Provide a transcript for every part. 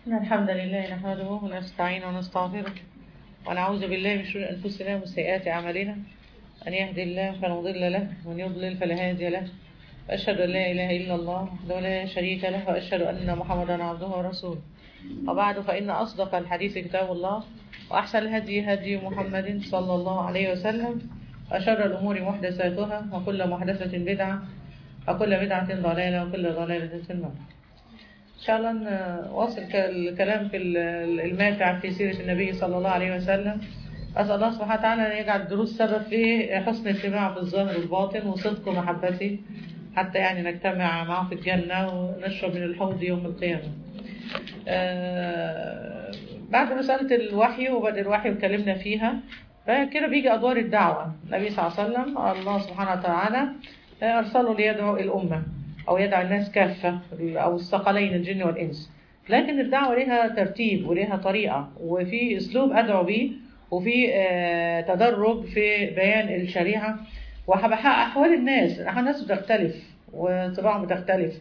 إن الحمد لله نحمده ونستعين ونستغفره ونعوذ بالله من شرور أنفسنا ومن سيئات أعمالنا أن يهدي الله فلا مضل له ومن يضلل فلا هادي له وأشهد أن لا إله إلا الله وحده لا شريك له وأشهد أن محمدا عبده ورسوله وبعد فإن أصدق الحديث كتاب الله وأحسن الهدي هدي محمد صلى الله عليه وسلم وشر الأمور محدثاتها وكل محدثة بدعة وكل بدعة ضلالة وكل ضلالة في النار إن شاء الله نواصل الكلام في الماتع في سيرة النبي صلى الله عليه وسلم أسأل الله سبحانه وتعالى أن يجعل الدروس سبب في حسن اجتماع في الظاهر والباطن وصدق محبته حتى يعني نجتمع معه في الجنة ونشرب من الحوض يوم القيامة آه بعد مسألة الوحي وبدء الوحي وكلمنا فيها فكده بيجي أدوار الدعوة النبي صلى الله عليه وسلم الله سبحانه وتعالى أرسله ليدعو الأمة أو يدعو الناس كافة أو الثقلين الجن والإنس لكن الدعوة لها ترتيب ولها طريقة وفي أسلوب أدعو به وفي آه تدرج في بيان الشريعة وبحقق أحوال الناس الناس بتختلف وطباعهم بتختلف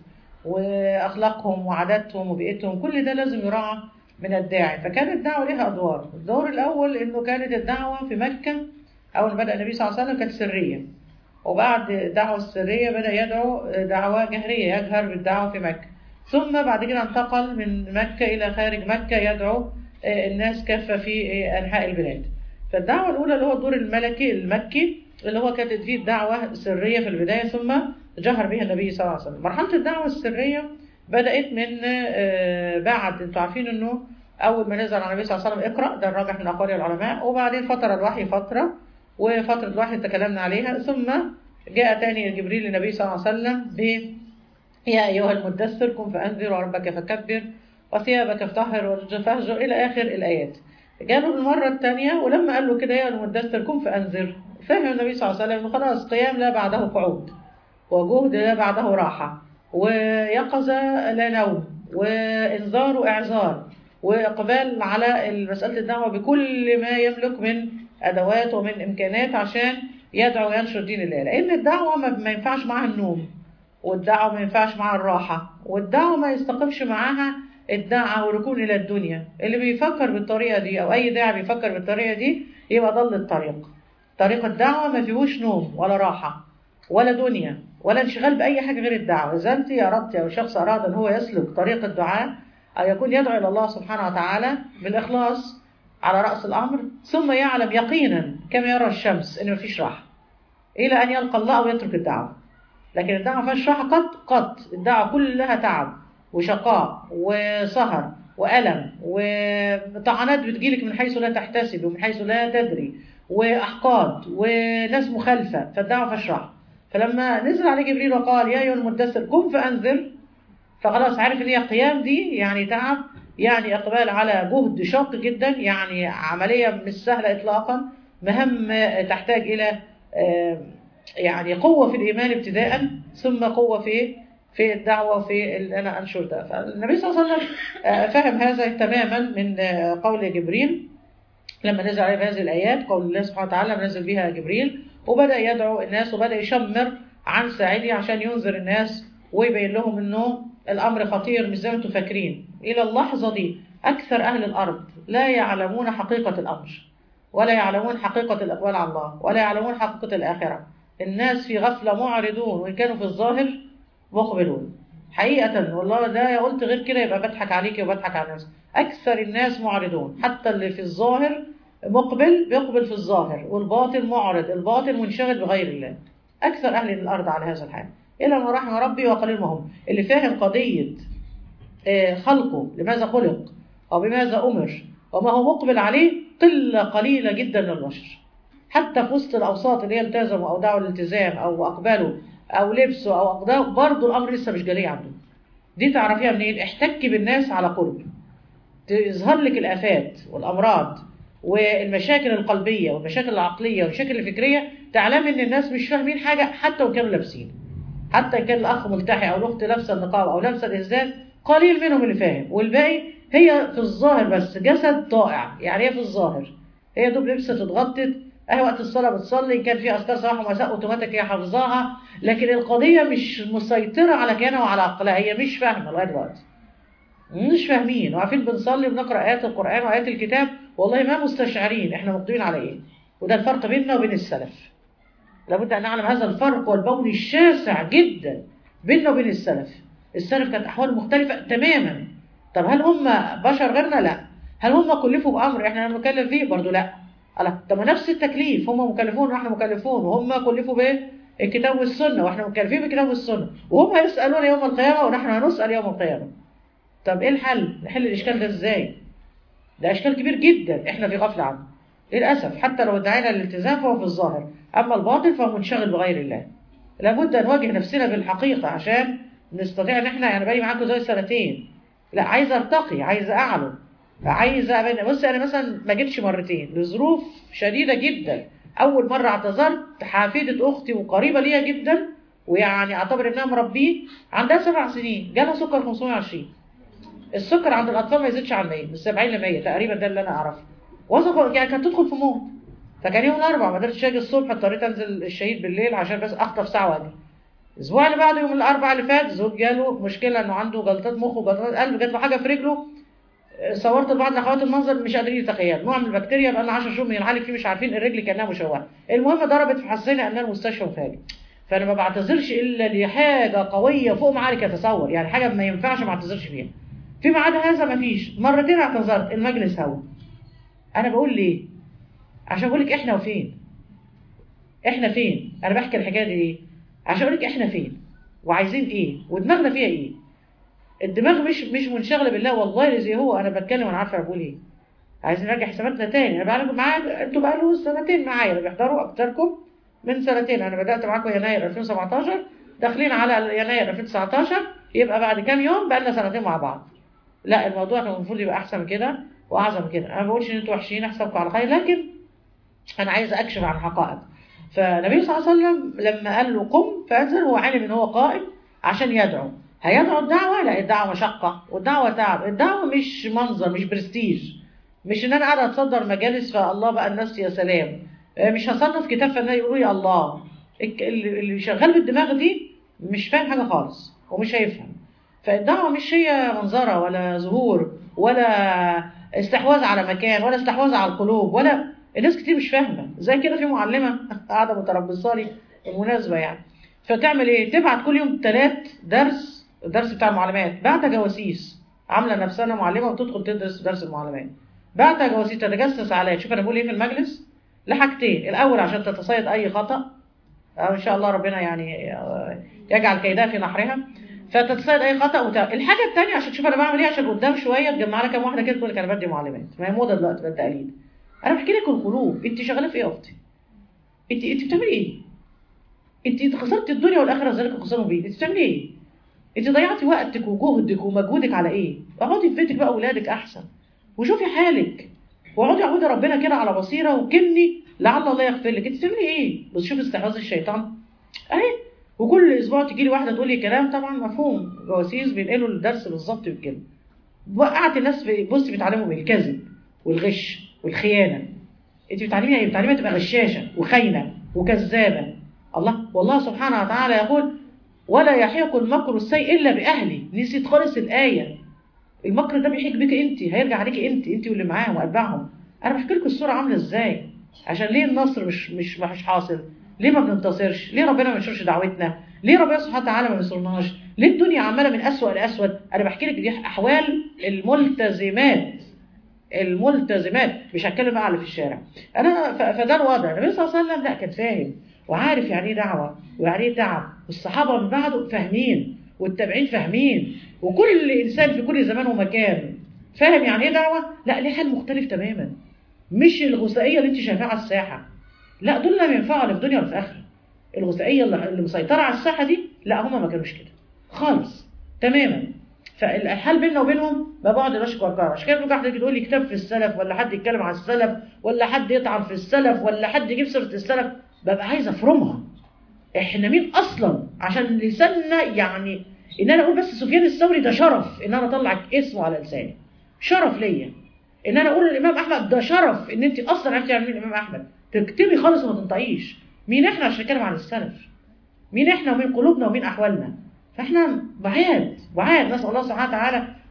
وأخلاقهم وعاداتهم وبيئتهم كل ده لازم يراعى من الداعي فكانت الدعوة لها أدوار الدور الأول إنه كانت الدعوة في مكة أول ما بدأ النبي صلى الله عليه وسلم كانت سرية وبعد الدعوة السرية بدأ يدعو دعوة جهرية يجهر بالدعوة في مكة ثم بعد كده انتقل من مكة إلى خارج مكة يدعو الناس كافة في أنحاء البلاد فالدعوة الأولى اللي هو الدور الملكي المكي اللي هو كانت فيه الدعوة سرية في البداية ثم جهر بها النبي صلى الله عليه وسلم مرحلة الدعوة السرية بدأت من بعد انتوا عارفين انه أول ما نزل على النبي صلى الله عليه وسلم اقرأ ده الراجح من أقوال العلماء وبعدين فترة الوحي فترة وفترة الوحي تكلمنا عليها ثم جاء تاني جبريل للنبي صلى الله عليه وسلم ب يا أيها المدثر قم فأنذر وربك فكبر وثيابك فطهر والجفاهجر إلى آخر الآيات جاله المرة الثانية ولما قال له كده يا المدثر قم فأنذر فهم النبي صلى الله عليه وسلم خلاص قيام لا بعده قعود وجهد لا بعده راحة ويقظة لا نوم وإنذار وإعذار وإقبال على مسألة الدعوة بكل ما يملك من أدوات ومن إمكانات عشان يدعو وينشر دين الله لأن الدعوة ما ينفعش معاها النوم والدعوة ما ينفعش معاها الراحة والدعوة ما يستقمش معاها الدعوة والركون إلى الدنيا اللي بيفكر بالطريقة دي أو أي داعي بيفكر بالطريقة دي يبقى ضل الطريق طريق الدعوة ما فيهوش نوم ولا راحة ولا دنيا ولا انشغال بأي حاجة غير الدعوة إذا أنت أردت أو شخص أراد أن هو يسلك طريق الدعاء أو يكون يدعو إلى الله سبحانه وتعالى بالإخلاص على رأس الأمر ثم يعلم يقينا كما يرى الشمس إن مفيش راحة إلى أن يلقى الله أو يترك الدعوة لكن الدعوة فيهاش راحة قط قط الدعوة كلها تعب وشقاء وسهر وألم وطعنات بتجيلك من حيث لا تحتسب ومن حيث لا تدري وأحقاد وناس مخالفة فالدعوة فيهاش راحة فلما نزل عليه جبريل وقال يا أيها المدثر قم فأنذر فخلاص عارف ان هي قيام دي يعني تعب يعني اقبال على جهد شاق جدا يعني عمليه مش سهله اطلاقا مهام تحتاج الى يعني قوه في الايمان ابتداء ثم قوه في في الدعوه وفي ان انا انشر ده فالنبي صلى الله عليه وسلم فهم هذا تماما من قول جبريل لما نزل عليه بهذه الايات قول الله سبحانه وتعالى نزل بها جبريل وبدا يدعو الناس وبدا يشمر عن ساعده عشان ينذر الناس ويبين لهم انه الامر خطير مش زي ما انتم فاكرين الى اللحظه دي اكثر اهل الارض لا يعلمون حقيقه الامر ولا يعلمون حقيقه الاقبال على الله ولا يعلمون حقيقه الاخره الناس في غفله معرضون وان كانوا في الظاهر مقبلون حقيقة والله ده قلت غير كده يبقى بضحك عليك وبضحك على الناس أكثر الناس معرضون حتى اللي في الظاهر مقبل بيقبل في الظاهر والباطن معرض الباطن منشغل بغير الله أكثر أهل الأرض على هذا الحال إلا ما رحم ربي وقليل ما هم اللي فاهم قضية خلقه لماذا خلق أو بماذا أمر وما هو مقبل عليه قلة قليلة جدا من البشر حتى في وسط الأوساط اللي هي التزموا أو دعوا الالتزام أو أقبلوا أو لبسوا أو أقدروا برضه الأمر لسه مش جالي عنده دي تعرفيها منين؟ احتكي بالناس على قرب تظهر لك الآفات والأمراض والمشاكل القلبية والمشاكل العقلية والمشاكل الفكرية تعلمي إن الناس مش فاهمين حاجة حتى وإن كانوا لابسين حتى إن كان الأخ ملتحي أو الأخت لابسة النقاب أو لابسة الإزداد قليل منهم اللي فاهم والباقي هي في الظاهر بس جسد ضائع يعني هي في الظاهر هي دوب لبست اتغطت اهي وقت الصلاه بتصلي ان كان في اذكار صباح ومساء اوتوماتيك هي حافظاها لكن القضيه مش مسيطره على كيانها وعلى عقلها هي مش فاهمه لغايه دلوقتي مش فاهمين وعارفين بنصلي وبنقرا ايات القران وايات الكتاب والله ما مستشعرين احنا مقدمين على ايه وده الفرق بيننا وبين السلف لابد ان نعلم هذا الفرق والبون الشاسع جدا بيننا وبين السلف السلف كانت احوال مختلفه تماما طب هل هم بشر غيرنا لا هل هم كلفوا بامر احنا نكلف فيه برضه لا الله طب ما نفس التكليف هم مكلفون واحنا مكلفون وهم كلفوا بايه الكتاب والسنه واحنا مكلفين بالكتاب والسنه وهم هيسالون يوم القيامه ونحن هنسال يوم القيامه طب ايه الحل نحل الاشكال ده ازاي ده اشكال كبير جدا احنا في غفله عنه للاسف حتى لو ادعينا الالتزام فهو في الظاهر اما الباطن فهو منشغل بغير الله لابد ان نواجه نفسنا بالحقيقه عشان نستطيع ان احنا يعني بقالي معاكم زي سنتين لا عايز ارتقي عايز اعلو عايز أبين بص انا مثلا ما جيتش مرتين لظروف شديده جدا اول مره اعتذرت حفيده اختي وقريبه ليا جدا ويعني اعتبر انها مربيه عندها سبع سنين جالها سكر 520 السكر عند الاطفال ما يزيدش عن 100 من 70 ل 100 تقريبا ده اللي انا اعرفه وثق يعني كانت تدخل في موت فكان يوم الاربعاء ما قدرتش اجي الصبح اضطريت انزل الشهيد بالليل عشان بس اخطف ساعه واجي الاسبوع اللي بعده يوم الاربعاء اللي فات زوج جاله مشكله انه عنده جلطات مخ وجلطات قلب جات له حاجه في رجله صورت لبعض اخوات المنظر مش قادرين يتخيل نوع من البكتيريا بقى لنا 10 شهور بنعالج فيه مش عارفين الرجل كانها مشوهه المهم ضربت في حسينا ان المستشفى مفاجئ فانا ما بعتذرش الا لحاجه قويه فوق ما عليك اتصور يعني حاجه ما ينفعش ما اعتذرش فيها فيما عدا هذا ما فيش مرتين اعتذرت المجلس هوا انا بقول ليه عشان بقول لك احنا وفين احنا فين انا بحكي الحكايه دي ليه عشان اقول لك احنا فين وعايزين ايه ودماغنا فيها ايه الدماغ مش مش منشغله بالله والله اللي زي هو انا بتكلم وانا عارفه بقول ايه عايزين نرجع حساباتنا تاني انا بقى معايا انتوا بقى له سنتين معايا اللي بيحضروا اكتركم من سنتين انا بدات معاكم يناير 2017 داخلين على يناير 2019 يبقى بعد كام يوم بقى لنا سنتين مع بعض لا الموضوع كان المفروض يبقى احسن من كده واعظم من كده انا ما بقولش ان انتوا وحشين احسبكم على خير لكن انا عايز اكشف عن حقائق فالنبي صلى الله عليه وسلم لما قال له قم فانزل هو علم ان هو قائم عشان يدعو هيدعو الدعوه لا الدعوه مشقه والدعوه تعب الدعوه مش منظر مش برستيج مش ان انا قاعده اتصدر مجالس فالله بقى الناس يا سلام مش هصنف كتاب فالناس يقولوا يا الله اللي شغال بالدماغ دي مش فاهم حاجه خالص ومش هيفهم فالدعوه مش هي منظره ولا ظهور ولا استحواذ على مكان ولا استحواذ على القلوب ولا الناس كتير مش فاهمه زي كده في معلمه قاعده متربصه لي المناسبه يعني فتعمل ايه تبعت كل يوم ثلاث درس الدرس بتاع المعلمات بعت جواسيس عامله نفسها معلمه وتدخل تدرس درس المعلمات بعت جواسيس تتجسس عليا شوف انا بقول ايه في المجلس لحاجتين الاول عشان تتصيد اي خطا أو ان شاء الله ربنا يعني يجعل كيدها في نحرها فتتصيد اي خطا وت... الحاجه الثانيه عشان تشوف انا بعمل ايه عشان قدام شويه تجمع لك كام واحده كده تقول لك انا بدي معلمات ما هي موضه دلوقتي بالتقليد انا بحكي لك القلوب انت شغاله في ايه يا اختي انت انت بتعملي ايه انت خسرت الدنيا والاخره ذلك خسروا بيه انت بتعملي ايه انت ضيعتي وقتك وجهدك ومجهودك على ايه اقعدي في بيتك بقى اولادك احسن وشوفي حالك واقعدي اعبدي ربنا كده على بصيره وكني لعل الله يغفر لك انت بتعملي ايه بس شوفي استحواذ الشيطان اهي وكل اسبوع تجي لي واحده تقول لي كلام طبعا مفهوم جواسيس بينقلوا الدرس بالظبط بالكلمه وقعت الناس في بصي بيتعلموا بالكذب والغش والخيانه انت بتعلميها ايه بتعلميها تبقى غشاشه وخاينه وكذابه الله والله سبحانه وتعالى يقول ولا يحيق المكر السيء الا باهله نسيت خالص الايه المكر ده بيحيق بك انت هيرجع عليك انت انت واللي معاهم واتباعهم انا بحكي لكم الصوره عامله ازاي عشان ليه النصر مش مش مش حاصل ليه ما بننتصرش ليه ربنا ما ينشرش دعوتنا ليه ربنا سبحانه وتعالى ما بينصرناش ليه الدنيا عماله من اسوء لاسود انا بحكي لك دي احوال الملتزمات الملتزمات مش هتكلم بقى على اللي في الشارع انا فده الوضع النبي صلى الله عليه وسلم لا كان فاهم وعارف يعني ايه دعوه ويعني ايه تعب والصحابه من بعده فاهمين والتابعين فاهمين وكل انسان في كل زمان ومكان فاهم يعني ايه دعوه لا ليه حال مختلف تماما مش الغثائيه اللي انت شايفاها على الساحه لا دول لا ينفعوا لا في الدنيا ولا في الاخره الغثائيه اللي مسيطره على الساحه دي لا هم ما كانوش كده خالص تماما فالحال بيننا وبينهم ما بعد رشق وكار عشان كده واحد تقول لي كتاب في السلف ولا حد يتكلم عن السلف ولا حد يطعن في السلف ولا حد يجيب سيره السلف ببقى عايز افرمها احنا مين اصلا عشان لساننا يعني ان انا اقول بس سفيان الثوري ده شرف ان انا اطلع اسمه على لساني شرف ليا ان انا اقول الامام احمد ده شرف ان انت اصلا عرفتي يعني مين الامام احمد تكتبي خالص وما تنطقيش مين احنا عشان نتكلم عن السلف مين احنا ومين قلوبنا ومين احوالنا فاحنا بعاد بعاد نسال الله سبحانه وتعالى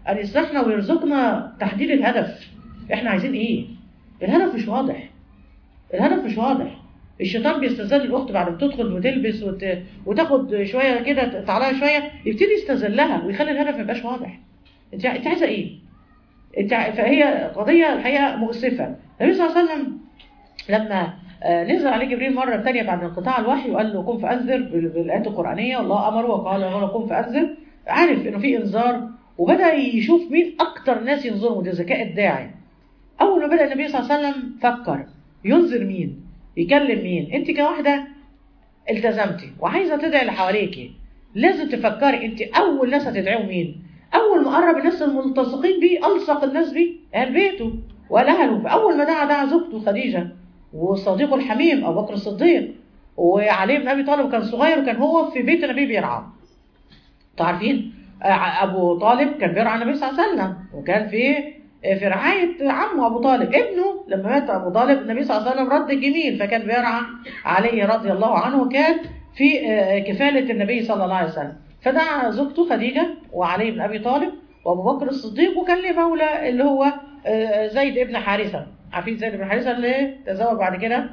ان يصلحنا ويرزقنا تحديد الهدف احنا عايزين ايه الهدف مش واضح الهدف مش واضح الشيطان بيستذل الاخت بعد ما تدخل وتلبس وت... وتاخد شويه كده تعالى شويه يبتدي يستذلها ويخلي الهدف ما يبقاش واضح انت انت عايزه ايه انت ع- فهي قضيه الحقيقه مؤسفه النبي صلى الله عليه وسلم لما آه، نزل عليه جبريل مرة ثانية بعد انقطاع الوحي وقال له قم فأنذر بال- بالآيات القرآنية والله أمره وقال له قم فأنذر عارف إنه في إنذار وبدأ يشوف مين أكتر ناس ينظروا ده ذكاء الداعي أول ما بدأ النبي صلى الله عليه وسلم فكر ينذر مين يكلم مين أنت كواحدة التزمتي وعايزة تدعي اللي حواليكي لازم تفكري أنت أول ناس هتدعيهم مين أول ما قرب الناس الملتصقين بيه ألصق الناس بيه أهل بيته والأهله فأول ما دعا دعا زوجته خديجة وصديقه الحميم ابو بكر الصديق وعلي بن ابي طالب كان صغير وكان هو في بيت النبي بيرعى انتوا عارفين آه، ابو طالب كان بيرعى النبي صلى الله عليه وسلم وكان في في رعايه عمه ابو طالب ابنه لما مات ابو طالب النبي صلى الله عليه وسلم رد الجميل فكان بيرعى علي رضي الله عنه وكان في آه، كفاله النبي صلى الله عليه وسلم فدعا زوجته خديجه وعلي بن ابي طالب وابو بكر الصديق وكان له مولى اللي هو آه، زيد بن حارثه عارفين زيد بن حارثه اللي تزوج بعد كده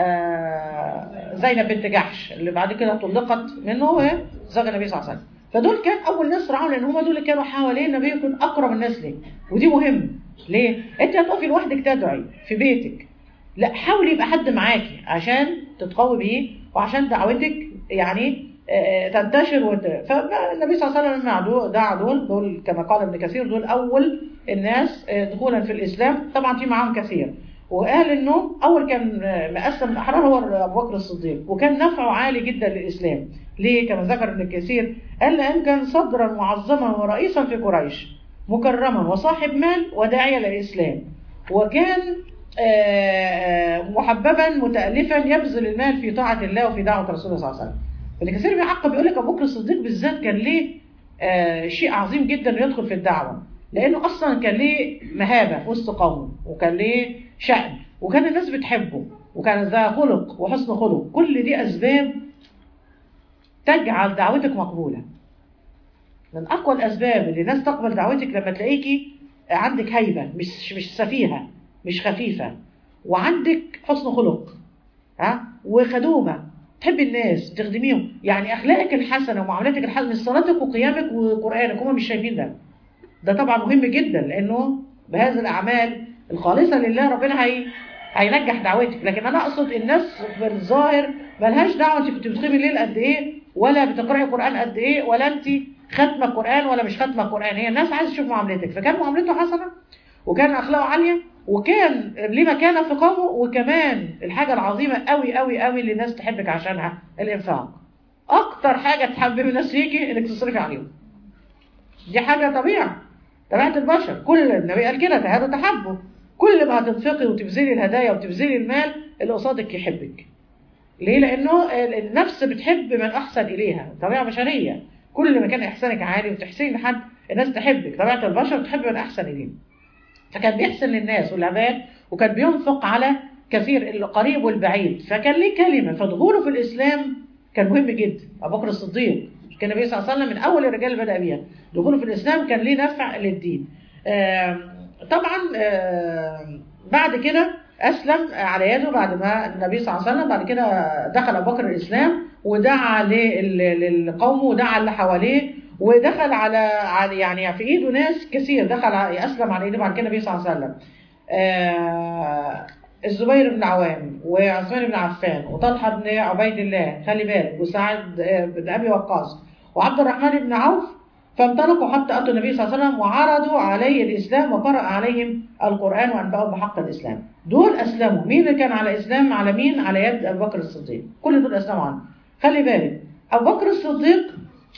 آه، زينب بنت جحش اللي بعد كده طلقت منه وزوج النبي صلى الله عليه وسلم فدول كان اول ناس رعوا لان هم دول اللي كانوا حوالين النبي يكون اقرب الناس ليه ودي مهم ليه انت هتقفي لوحدك تدعي في بيتك لا حاولي يبقى حد معاكي عشان تتقوي بيه وعشان دعوتك يعني آه، تنتشر وت... فالنبي صلى الله عليه وسلم لما دعوا- دعا دول دول كما قال ابن كثير دول اول الناس آه، دخولا في الاسلام طبعا في معاهم كثير وقال انه اول كان آه، مقسم الاحرار هو ابو بكر الصديق وكان نفعه عالي جدا للاسلام ليه كما ذكر ابن كثير قال لان كان صدرا معظما ورئيسا في قريش مكرما وصاحب مال وداعيا للاسلام وكان آه، محببا متالفا يبذل المال في طاعه الله وفي دعوه رسوله صلى الله عليه وسلم ابن كثير بيعقب بيقول لك ابو بكر الصديق بالذات كان ليه آه، شيء عظيم جدا إنه يدخل في الدعوه لانه اصلا كان ليه مهابه وسط قومه وكان ليه شأن وكان الناس بتحبه وكان ذا خلق وحسن خلق كل دي اسباب تجعل دعوتك مقبوله من اقوى الاسباب اللي الناس تقبل دعوتك لما تلاقيكي عندك هيبه مش مش سفيهه مش خفيفه وعندك حسن خلق ها وخدومه تحب الناس تخدميهم يعني اخلاقك الحسنه ومعاملتك الحسنه من صلاتك وقيامك وقرانك هم مش شايفين ده ده طبعا مهم جدا لانه بهذه الاعمال الخالصه لله ربنا هي هينجح دعوتك لكن انا اقصد الناس في الظاهر ملهاش دعوه انت كنت بتقيمي الليل قد ايه ولا بتقراي قران قد ايه ولا انت ختمه قران ولا مش ختمه قران هي الناس عايزه تشوف معاملتك فكان معاملته حسنه وكان اخلاقه عاليه وكان ليه مكانه في قومه وكمان الحاجه العظيمه قوي قوي قوي اللي الناس تحبك عشانها الانفاق اكتر حاجه تحبب الناس فيكي انك تصرفي عليهم دي حاجه طبيعه طبيعه البشر كل النبي قال كده تهادوا تحبوا كل ما هتنفقي وتبذلي الهدايا وتبذلي المال اللي قصادك يحبك ليه لانه النفس بتحب من احسن اليها طبيعه بشريه كل ما كان احسانك عالي وتحسين لحد الناس تحبك طبيعه البشر تحب من احسن اليه فكان بيحسن للناس والعباد وكان بينفق على كثير القريب والبعيد فكان ليه كلمه فدخوله في الاسلام كان مهم جدا ابو بكر الصديق كان النبي صلى الله عليه وسلم من اول الرجال اللي بدا بيها دخوله في الاسلام كان ليه نفع للدين آم، طبعا آم، بعد كده اسلم على يده بعد ما النبي صلى الله عليه وسلم بعد كده دخل ابو بكر الاسلام ودعا لل- للقوم ودعا اللي حواليه ودخل على على- يعني في ايده ناس كثير دخل على- اسلم على ايده بعد كده النبي صلى الله عليه وسلم آه، الزبير بن عوام وعثمان بن عفان وطلحه بن عبيد الله خلي بالك وسعد آه، بن ابي وقاص وعبد الرحمن بن عوف فانطلقوا حتى اتوا النبي صلى الله عليه وسلم وعرضوا عليه الاسلام وقرأ عليهم القران وانبأهم بحق الاسلام. دول اسلموا، مين اللي كان على اسلام على مين؟ على يد ابو بكر الصديق. كل دول اسلموا عنه. خلي بالك ابو بكر الصديق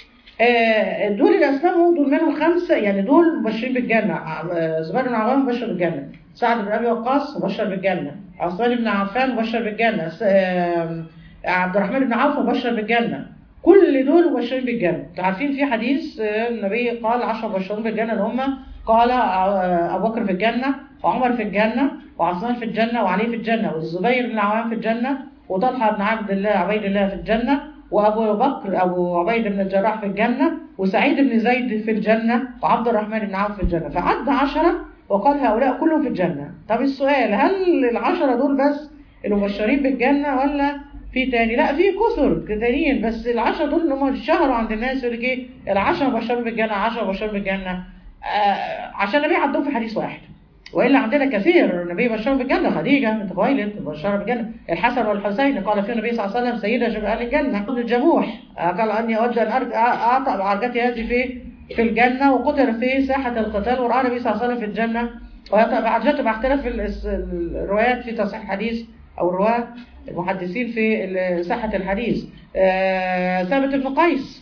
آه، دول اللي اسلموا دول منهم خمسه يعني دول مبشرين بالجنه آه، زبير بن عوام مبشر بالجنه سعد بن ابي وقاص مبشر بالجنه عثمان بن عفان مبشر بالجنه س- آه، عبد الرحمن بن عوف مبشر بالجنه كل دول مبشرين بالجنه انتوا عارفين في حديث آه، النبي قال 10 مبشرين بالجنه اللي هم قال آه، ابو بكر في الجنه وعمر في الجنه وعثمان في الجنه وعلي في الجنه والزبير بن العوام في الجنه وطلحه بن عبد الله عبيد الله في الجنه وابو بكر ابو عبيد بن الجراح في الجنه وسعيد بن زيد في الجنه وعبد الرحمن بن عوف في الجنه فعد عشرة وقال هؤلاء كلهم في الجنه طب السؤال هل العشرة دول بس المبشرين بالجنه ولا في تاني لا في كثر تانيين بس العشرة دول اللي هم اتشهروا عند الناس يقول لك ايه العشرة مبشرين بالجنه 10 مبشرين بالجنه آه عشان النبي عندهم في حديث واحد والا عندنا كثير النبي بشر بالجنه خديجه بنت خويلد بشر بالجنه الحسن والحسين قال فيه النبي صلى الله عليه وسلم سيده جبال اهل الجنه ابن الجموح قال اني اود ان أرجع- اعطى بعرجتي هذه في في الجنه وقتل في ساحه القتال وراى النبي صلى الله عليه وسلم في الجنه ويطأ بعرجته مع اختلاف الاس- الروايات في تصحيح الحديث او الرواه المحدثين في ال- ساحه الحديث آه، ثابت بن قيس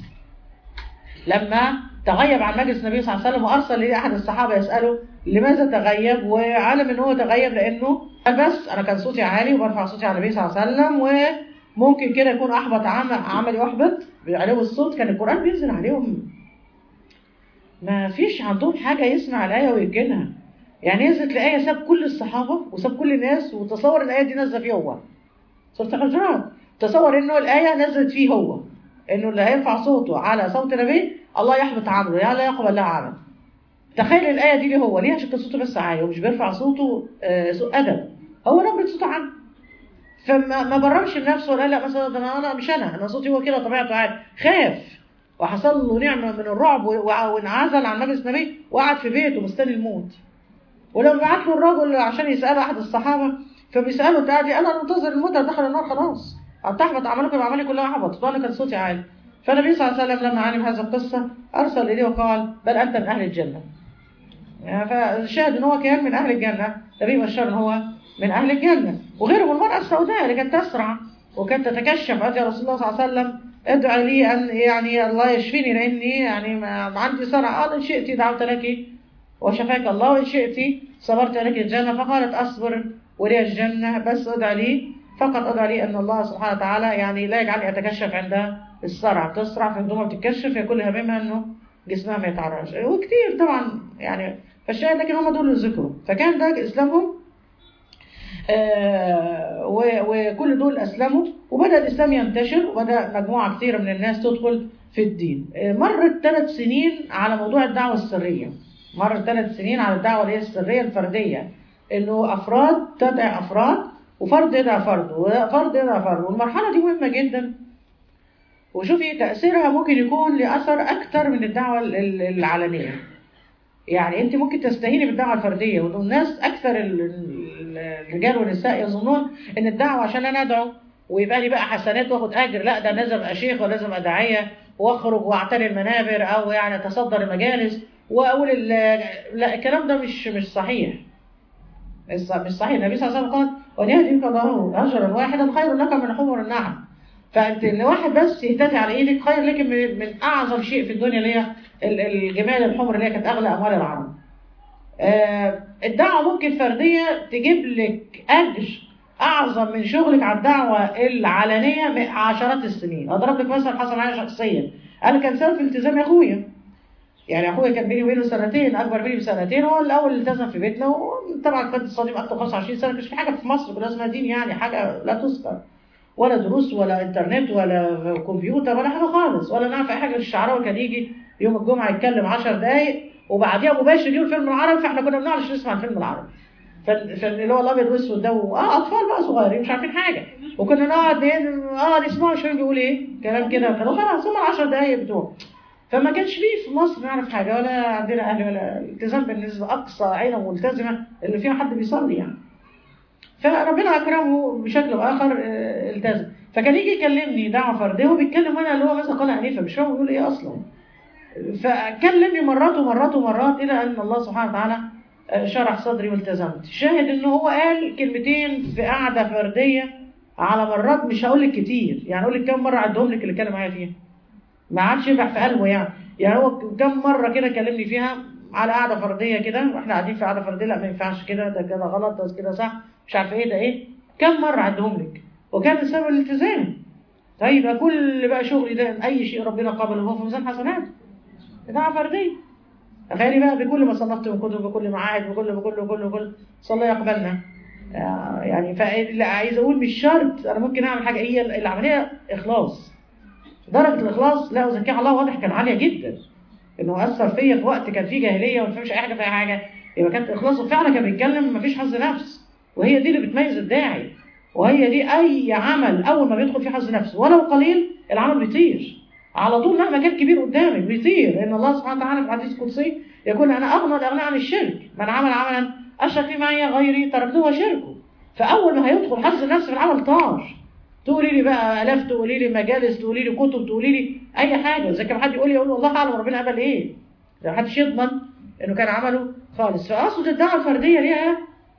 لما تغيب عن مجلس النبي صلى الله عليه وسلم وارسل لي احد الصحابه يساله لماذا تغيب وعلم ان هو تغيب لانه قال بس انا كان صوتي عالي وبرفع صوتي على النبي صلى الله عليه وسلم وممكن كده يكون احبط عمل عمل يحبط عليه الصوت كان القران بينزل عليهم ما فيش عندهم حاجه يسمع الايه ويجنها يعني نزلت الايه ساب كل الصحابه وساب كل الناس وتصور الايه دي نازله فيه هو سوره الحجرات تصور انه الايه نزلت فيه هو انه اللي هيرفع صوته على صوت النبي الله يحبط عمله يعني لا يقبل له عمل تخيل الايه دي ليه هو ليه عشان كان صوته بس عالي ومش بيرفع صوته آه، سوء ادب هو نبره صوته عنه فما ما بررش لنفسه ولا لا مثلا ده انا أنا مش انا انا صوتي هو كده طبيعته عالي خاف وحصل له نعمه من الرعب و- وانعزل عن مجلس النبي وقعد في بيته مستني الموت ولما بعت له الرجل عشان يساله احد الصحابه فبيساله انت قاعد إيه؟ قال انا منتظر الموت أنا دخل النار خلاص هتحبط اعمالكم اعمالي كلها حبطت وانا كان صوتي عالي فالنبي صلى الله عليه وسلم لما علم هذه القصه ارسل اليه وقال بل انت من اهل الجنه يعني فالشاهد ان هو كان من اهل الجنه النبي بشر ان هو من اهل الجنه وغيره من المراه السوداء اللي كانت تسرع وكانت تتكشف قالت يا رسول الله صلى الله عليه وسلم ادعي لي ان يعني الله يشفيني لاني يعني ما ما عندي صرع قال ان شئت دعوت لك وشفاك الله وان شئت صبرت لك الجنه فقالت اصبر ولي الجنه بس ادعي لي فقط ادعي لي ان الله سبحانه وتعالى يعني لا يجعلني اتكشف عند الصرع بتسرع في هدومها بتتكشف يكون همها انه جسمها ما يتعرضش وكتير طبعا يعني فالشاهد لكن هم دول اللي ذكروا فكان ده اسلامهم آه، و- وكل دول اسلموا وبدا الاسلام ينتشر وبدا مجموعه كثيره من الناس تدخل في الدين آه، مرت ثلاث سنين على موضوع الدعوه السريه مرت ثلاث سنين على الدعوه اللي هي السريه الفرديه انه افراد تدعي افراد وفرد يدعي فرد وفرد يدعي فرد والمرحله دي مهمه جدا وشوفي تاثيرها ممكن يكون لاثر اكثر من الدعوه ال- ال- العلنيه يعني انت ممكن تستهيني بالدعوه الفرديه والناس اكثر ال- ال- الرجال والنساء يظنون ان الدعوه عشان انا ادعو ويبقى لي بقى حسنات واخد اجر لا ده لازم ابقى شيخ ولازم ابقى داعيه واخرج واعتني المنابر او يعني اتصدر المجالس واقول ال- لا الكلام ده مش مش صحيح مش مش صحيح النبي صلى الله عليه وسلم قال وان يهديك الله اجرا واحدا خير لك من حمر النعم فانت ان واحد بس يهتدي على ايدك خير لك من, من اعظم شيء في الدنيا اللي هي ال- الجمال الحمر اللي هي كانت اغلى اموال العرب آه، الدعوه ممكن فرديه تجيب لك اجر اعظم من شغلك على الدعوه العلنيه م- عشرات السنين اضرب لك مثلا حصل معايا شخصيا انا كان سبب في التزام اخويا يعني اخويا كان بيني وبينه سنتين اكبر مني بسنتين هو الاول اللي التزم في بيتنا وطبعا كنت صديق اكتر 25 سنه مش في حاجه في مصر كلها اسمها دين يعني حاجه لا تذكر ولا دروس ولا انترنت ولا كمبيوتر ولا حاجه خالص ولا نعرف اي حاجه الشعراوي كان يجي يوم الجمعه يتكلم 10 دقائق وبعديها مباشر يقول فيلم العربي فاحنا كنا بنعرفش نسمع الفيلم العربي فال- فاللي هو الابيض والاسود ده و- اه اطفال بقى صغيرين مش عارفين حاجه وكنا نقعد ن- اه نسمعوا شويه بيقول ايه كلام كده كانوا خلاص هم 10 دقائق بتوع فما كانش فيه في مصر نعرف حاجه ولا عندنا اهل ولا التزام بالنسبه اقصى عيله ملتزمه اللي فيها حد بيصلي يعني فربنا اكرمه بشكل او اخر آه، التزم فكان يجي يكلمني دعوه فرديه وبيتكلم وانا اللي هو مثلا قال حنيفه مش فاهم بيقول ايه اصلا فكلمني مرات ومرات ومرات الى ان الله سبحانه وتعالى آه، شرح صدري والتزمت شاهد ان هو قال كلمتين في قعده فرديه على مرات مش هقول لك كتير يعني اقول لك كم مره عدهم لك اللي اتكلم معايا فيها ما عادش يبح في قلبه يعني يعني هو كم مره كده كلمني فيها على قعده فرديه كده واحنا قاعدين في قعده فرديه لا ما ينفعش كده ده كده غلط ده كده صح مش عارف ايه ده ايه كم مره عدهم لك وكان بسبب الالتزام طيب يبقى كل بقى شغلي ده اي شيء ربنا قبله هو في ميزان حسنات دعوه فرديه تخيلي بقى بكل ما صنفت من كتب بكل معاهد بكل بكل بكل بكل صلى الله يقبلنا آه، يعني فاللي عايز اقول مش شرط انا ممكن اعمل حاجه هي العمليه اخلاص درجه الاخلاص لا ازكيها الله واضح كان عاليه جدا انه اثر فيا في وقت كان فيه جاهليه وما فيش اي حاجه في اي حاجه يبقى كانت اخلاصه فعلا كان بيتكلم ما فيش حظ نفس وهي دي اللي بتميز الداعي وهي دي اي عمل اول ما بيدخل فيه حظ نفس ولو قليل العمل بيطير على طول مهما كان كبير قدامك بيطير لان الله سبحانه وتعالى في الحديث القدسي يقول انا اغنى الاغنياء عن الشرك من عمل عملا اشرك فيه معي غيري تركته وشركه فاول ما هيدخل حظ النفس في العمل طار تقولي لي بقى الاف تقولي لي مجالس تقولي لي كتب تقولي لي اي حاجه اذا كان حد يقول لي يقول له الله اعلم ربنا قبل ايه ما حدش يضمن انه كان عمله خالص فاقصد الدعوه الفرديه ليها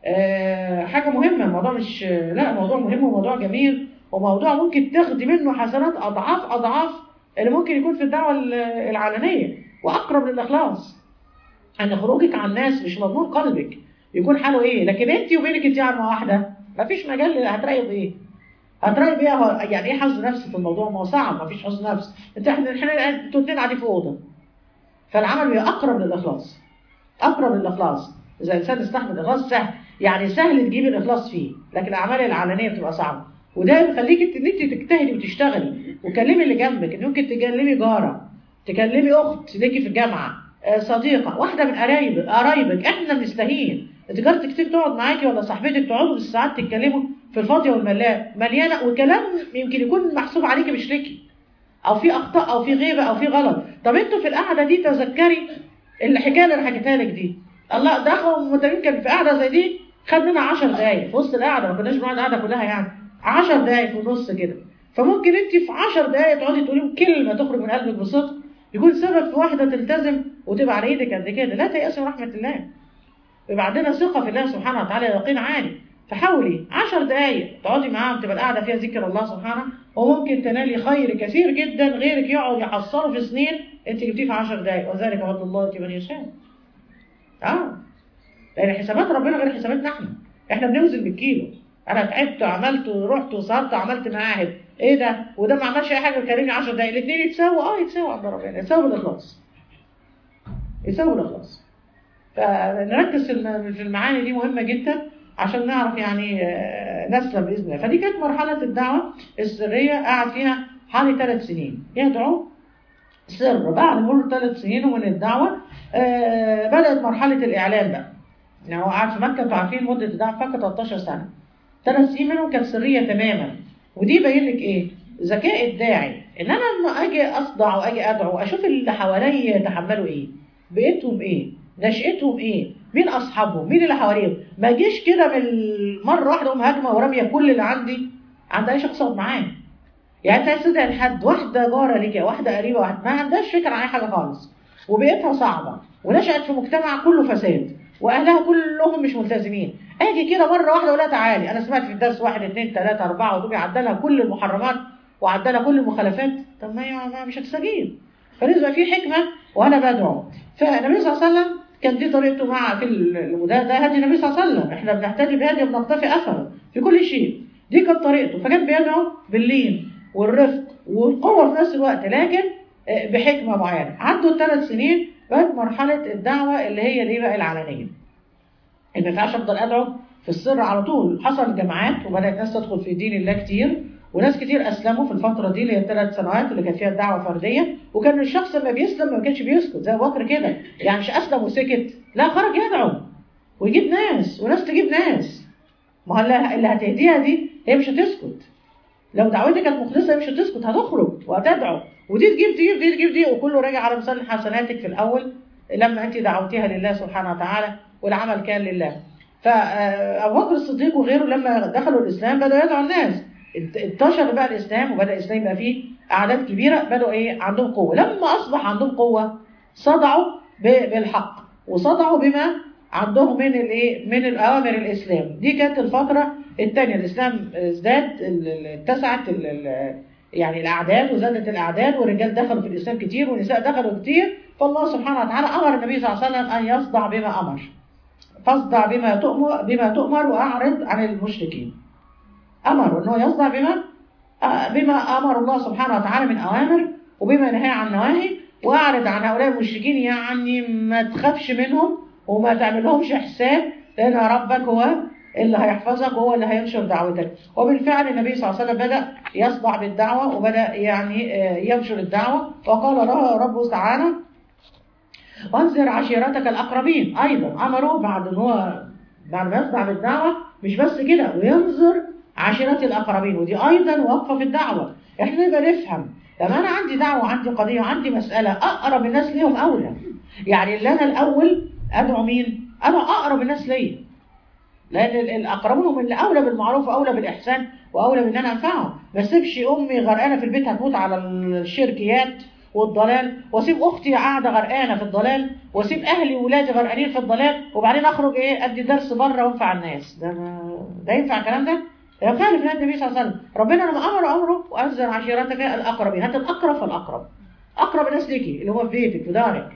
آه حاجه مهمه الموضوع مش لا موضوع مهم وموضوع جميل وموضوع ممكن تاخدي منه حسنات اضعاف اضعاف اللي ممكن يكون في الدعوه العلنيه واقرب للاخلاص ان خروجك عن الناس مش مضمون قلبك يكون حاله ايه لكن انت وبينك انت عارفه واحده مفيش مجال هتراقب ايه هتراقب ايه هو- يعني ايه حظ نفس في الموضوع ما هو صعب مفيش حظ نفس انت احنا احنا قاعد- انتوا الاثنين قاعدين في اوضه فالعمل بيبقى اقرب للاخلاص اقرب للاخلاص اذا الانسان استحمل الاخلاص سهل يعني سهل تجيب الاخلاص فيه لكن الاعمال العلنيه بتبقى صعبه وده يخليك انت ان انت تجتهدي وتشتغلي وكلمي اللي جنبك انت ممكن تكلمي جاره تكلمي اخت ليكي في الجامعه آه، صديقه واحده من قرايبك قرايبك احنا مستهين انت جارتك تيجي تقعد معاكي ولا صاحبتك تقعدوا بالساعات تتكلموا في الفاضيه والملاه مليانه وكلام يمكن يكون محسوب عليكي مش ليكي او في اخطاء او في غيبه او في غلط طب انتوا في القعده دي تذكري الحكايه اللي انا حكيتها لك دي الله ده اخو متابعين كان في قعده زي دي خد لنا 10 دقايق في وسط القعده ما كناش بنقعد قعده كلها يعني 10 دقايق في النص كده فممكن انت في 10 دقايق تقعدي تقولي لهم كلمه تخرج من قلبك بصدق يكون سبب في واحده تلتزم وتبقى على ايدك قد كده لا تيأسي من رحمه الله يبقى عندنا ثقه في الله سبحانه وتعالى يقين عالي فحاولي 10 دقايق تقعدي معاهم تبقى القعده فيها ذكر الله سبحانه وممكن تنالي خير كثير جدا غيرك يقعد يحصله في سنين انت جبتيه في 10 دقايق وذلك فضل الله يؤتي من يشاء اه لان حسابات ربنا غير حساباتنا احنا احنا بنوزن بالكيلو انا تعبت وعملت ورحت وصرت وعملت معاهد ايه ده وده ما عملش اي حاجه وكلمني 10 دقايق الاثنين يتساووا اه يتساووا عند ربنا يتساووا بالاخلاص يتساووا بالاخلاص فنركز في الم- في المعاني دي مهمه جدا عشان نعرف يعني آه، نسلم باذن الله فدي كانت مرحله الدعوه السريه قعد فيها حوالي ثلاث سنين يدعو سر بعد مرور ثلاث سنين من الدعوه آه، بدات مرحله الاعلان بقى يعني هو قعد في مكه انتوا عارفين مده الدعوه في مكه 13 سنه ثلاث سنين منهم كانت سريه تماما ودي يبين لك ايه ذكاء الداعي ان انا لما اجي اصدع واجي ادعو اشوف اللي حواليا يتحملوا ايه بيئتهم ايه نشأتهم ايه مين اصحابهم مين اللي حواليهم ما اجيش كده من مره واحده اقوم هاجمه وراميه كل اللي عندي عند اي شخص اقعد معاه يعني انت عايز تدعي لحد واحده جاره ليك أو واحده قريبه واحده ما عندهاش فكره عن اي حاجه خالص وبيئتها صعبه ونشأت في مجتمع كله فساد واهلها كلهم مش ملتزمين اجي كده مره واحده اقول لها تعالي انا سمعت في الدرس واحد اثنين ثلاثه اربعه وتقومي عدلها كل المحرمات وعدلها كل المخالفات طب ما هي ما- مش هتستجيب فلازم يبقى في حكمه وانا بدعو فالنبي صلى الله عليه وسلم كان دي طريقته مع في ال- ده ده هدي النبي صلى الله عليه وسلم احنا بنهتدي بهدي وبنقتفي اثره في كل شيء دي كانت طريقته فكان بيدعو باللين والرفق والقوه في نفس الوقت لكن آه، بحكمه معينه عدوا الثلاث سنين بقت مرحله الدعوه اللي هي الايه بقى العلنيه ان ما ينفعش افضل ادعو في السر على طول حصل جماعات وبدات ناس تدخل في دين الله كتير وناس كتير اسلموا في الفتره دي اللي هي الثلاث سنوات اللي كانت فيها الدعوه فرديه وكان الشخص لما بيسلم ما كانش بيسكت زي ابو بكر كده يعني مش اسلم وسكت لا خرج يدعو ويجيب ناس وناس تجيب ناس ما هو اللي اللي هتهديها دي هي مش هتسكت لو دعوتك كانت مخلصه هي مش هتسكت هتخرج وهتدعو ودي تجيب دي ودي تجيب دي وكله راجع على مثال حسناتك في الاول لما انت دعوتيها لله سبحانه وتعالى والعمل كان لله فابو بكر الصديق وغيره لما دخلوا الاسلام بداوا يدعوا الناس انت- انتشر بقى الاسلام وبدا الاسلام يبقى فيه اعداد كبيره بداوا ايه عندهم قوه لما اصبح عندهم قوه صدعوا ب- بالحق وصدعوا بما عندهم من الايه من الاوامر الاسلام دي كانت الفتره الثانيه الاسلام ازداد ال- ال- اتسعت ال- ال- يعني الاعداد وزادت الاعداد والرجال دخلوا في الاسلام كتير والنساء دخلوا كتير فالله سبحانه وتعالى امر النبي صلى الله عليه وسلم ان يصدع بما امر فاصدع بما تؤمر بما تؤمر واعرض عن المشركين امر انه يصدع بما آه، بما امر الله سبحانه وتعالى من اوامر وبما نهى عن نواهي واعرض عن هؤلاء المشركين يعني ما تخافش منهم وما تعملهمش حساب لان ربك هو اللي هيحفظك وهو اللي هينشر دعوتك وبالفعل النبي صلى الله عليه وسلم بدأ يصدع بالدعوة وبدأ يعني آه، ينشر الدعوة وقال له ربه تعالى وانذر عشيرتك الأقربين أيضا أمره بعد أن هو بعد ما يصدع بالدعوة مش بس كده وينذر عشيرة الأقربين ودي أيضا وقفة في الدعوة احنا نبقى نفهم لما أنا عندي دعوة عندي قضية عندي مسألة أقرب الناس ليهم أولى يعني اللي أنا الأول أدعو مين؟ أنا أقرب الناس ليا لأن ال- الأقربون هم اللي أولى بالمعروف وأولى بالإحسان وأولى بإن أنا أنفعهم ما أسيبش أمي غرقانة في البيت هتموت على الشركيات والضلال واسيب اختي قاعده غرقانه في الضلال واسيب اهلي وولادي غرقانين في الضلال وبعدين اخرج ايه ادي درس بره وانفع الناس ده ده ينفع الكلام ده؟ ده يخالف نهي النبي صلى الله عليه وسلم ربنا لما امر امره وانزل عشيرتك الاقربين هات الاقرب فالاقرب اقرب الناس ليكي اللي هو في بيتك في دارك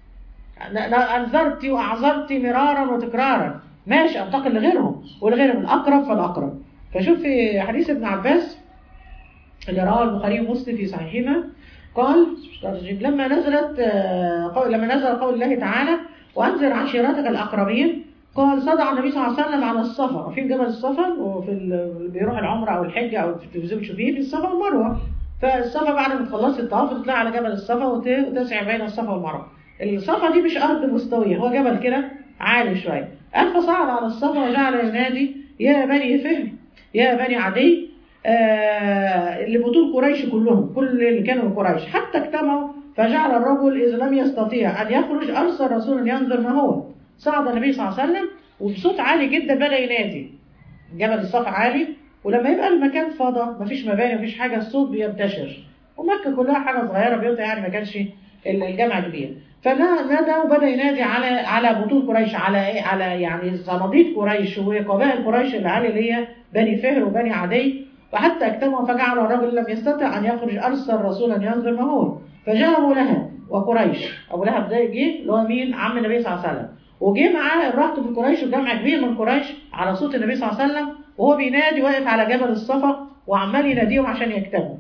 أنا انذرت واعذرت مرارا وتكرارا ماشي انتقل لغيرهم ولغيرهم الاقرب فالاقرب فشوف في حديث ابن عباس اللي رواه البخاري ومسلم في صحيحهما قال لما نزلت آه، قول لما نزل قول الله تعالى وانذر عشيرتك الاقربين قال صدع النبي صلى الله عليه وسلم على الصفا في جبل الصفا وفي ال- اللي بيروح العمره او الحج او في التلفزيون تشوفيه في الصفا والمروه فالصفا بعد ما تخلصي الطواف تطلع على جبل الصفا وت- وتسعي بين الصفا والمروه الصفا دي مش ارض مستويه هو جبل كده عالي شويه قال فصعد على الصفا وجعل ينادي يا بني فهم يا بني عدي آه لبطول قريش كلهم كل اللي كانوا من قريش حتى اجتمعوا فجعل الرجل إذا لم يستطيع أن يخرج أرسل رسولا ينظر ما هو صعد النبي صلى الله عليه وسلم وبصوت عالي جدا بدأ ينادي جبل الصفا عالي ولما يبقى المكان فضى مفيش مباني مفيش حاجة الصوت بينتشر ومكة كلها حاجة صغيرة بيوتها يعني ما كانش الجامع كبير فنادى وبدأ ينادي على على بطول قريش على إيه؟ على يعني صناديد قريش وقبائل قريش اللي علي اللي هي بني فهر وبني عدي وحتى اجتمعوا فجعل الرجل لم يستطع ان يخرج ارسل رسولا ينظر ما هو فجاء ابو لهب وقريش ابو لهب ده جه اللي هو مين عم النبي صلى الله عليه وسلم وجه معاه الرهط من قريش وجمع كبير من قريش على صوت النبي صلى الله عليه وسلم وهو بينادي واقف على جبل الصفا وعمال يناديهم عشان يكتبوا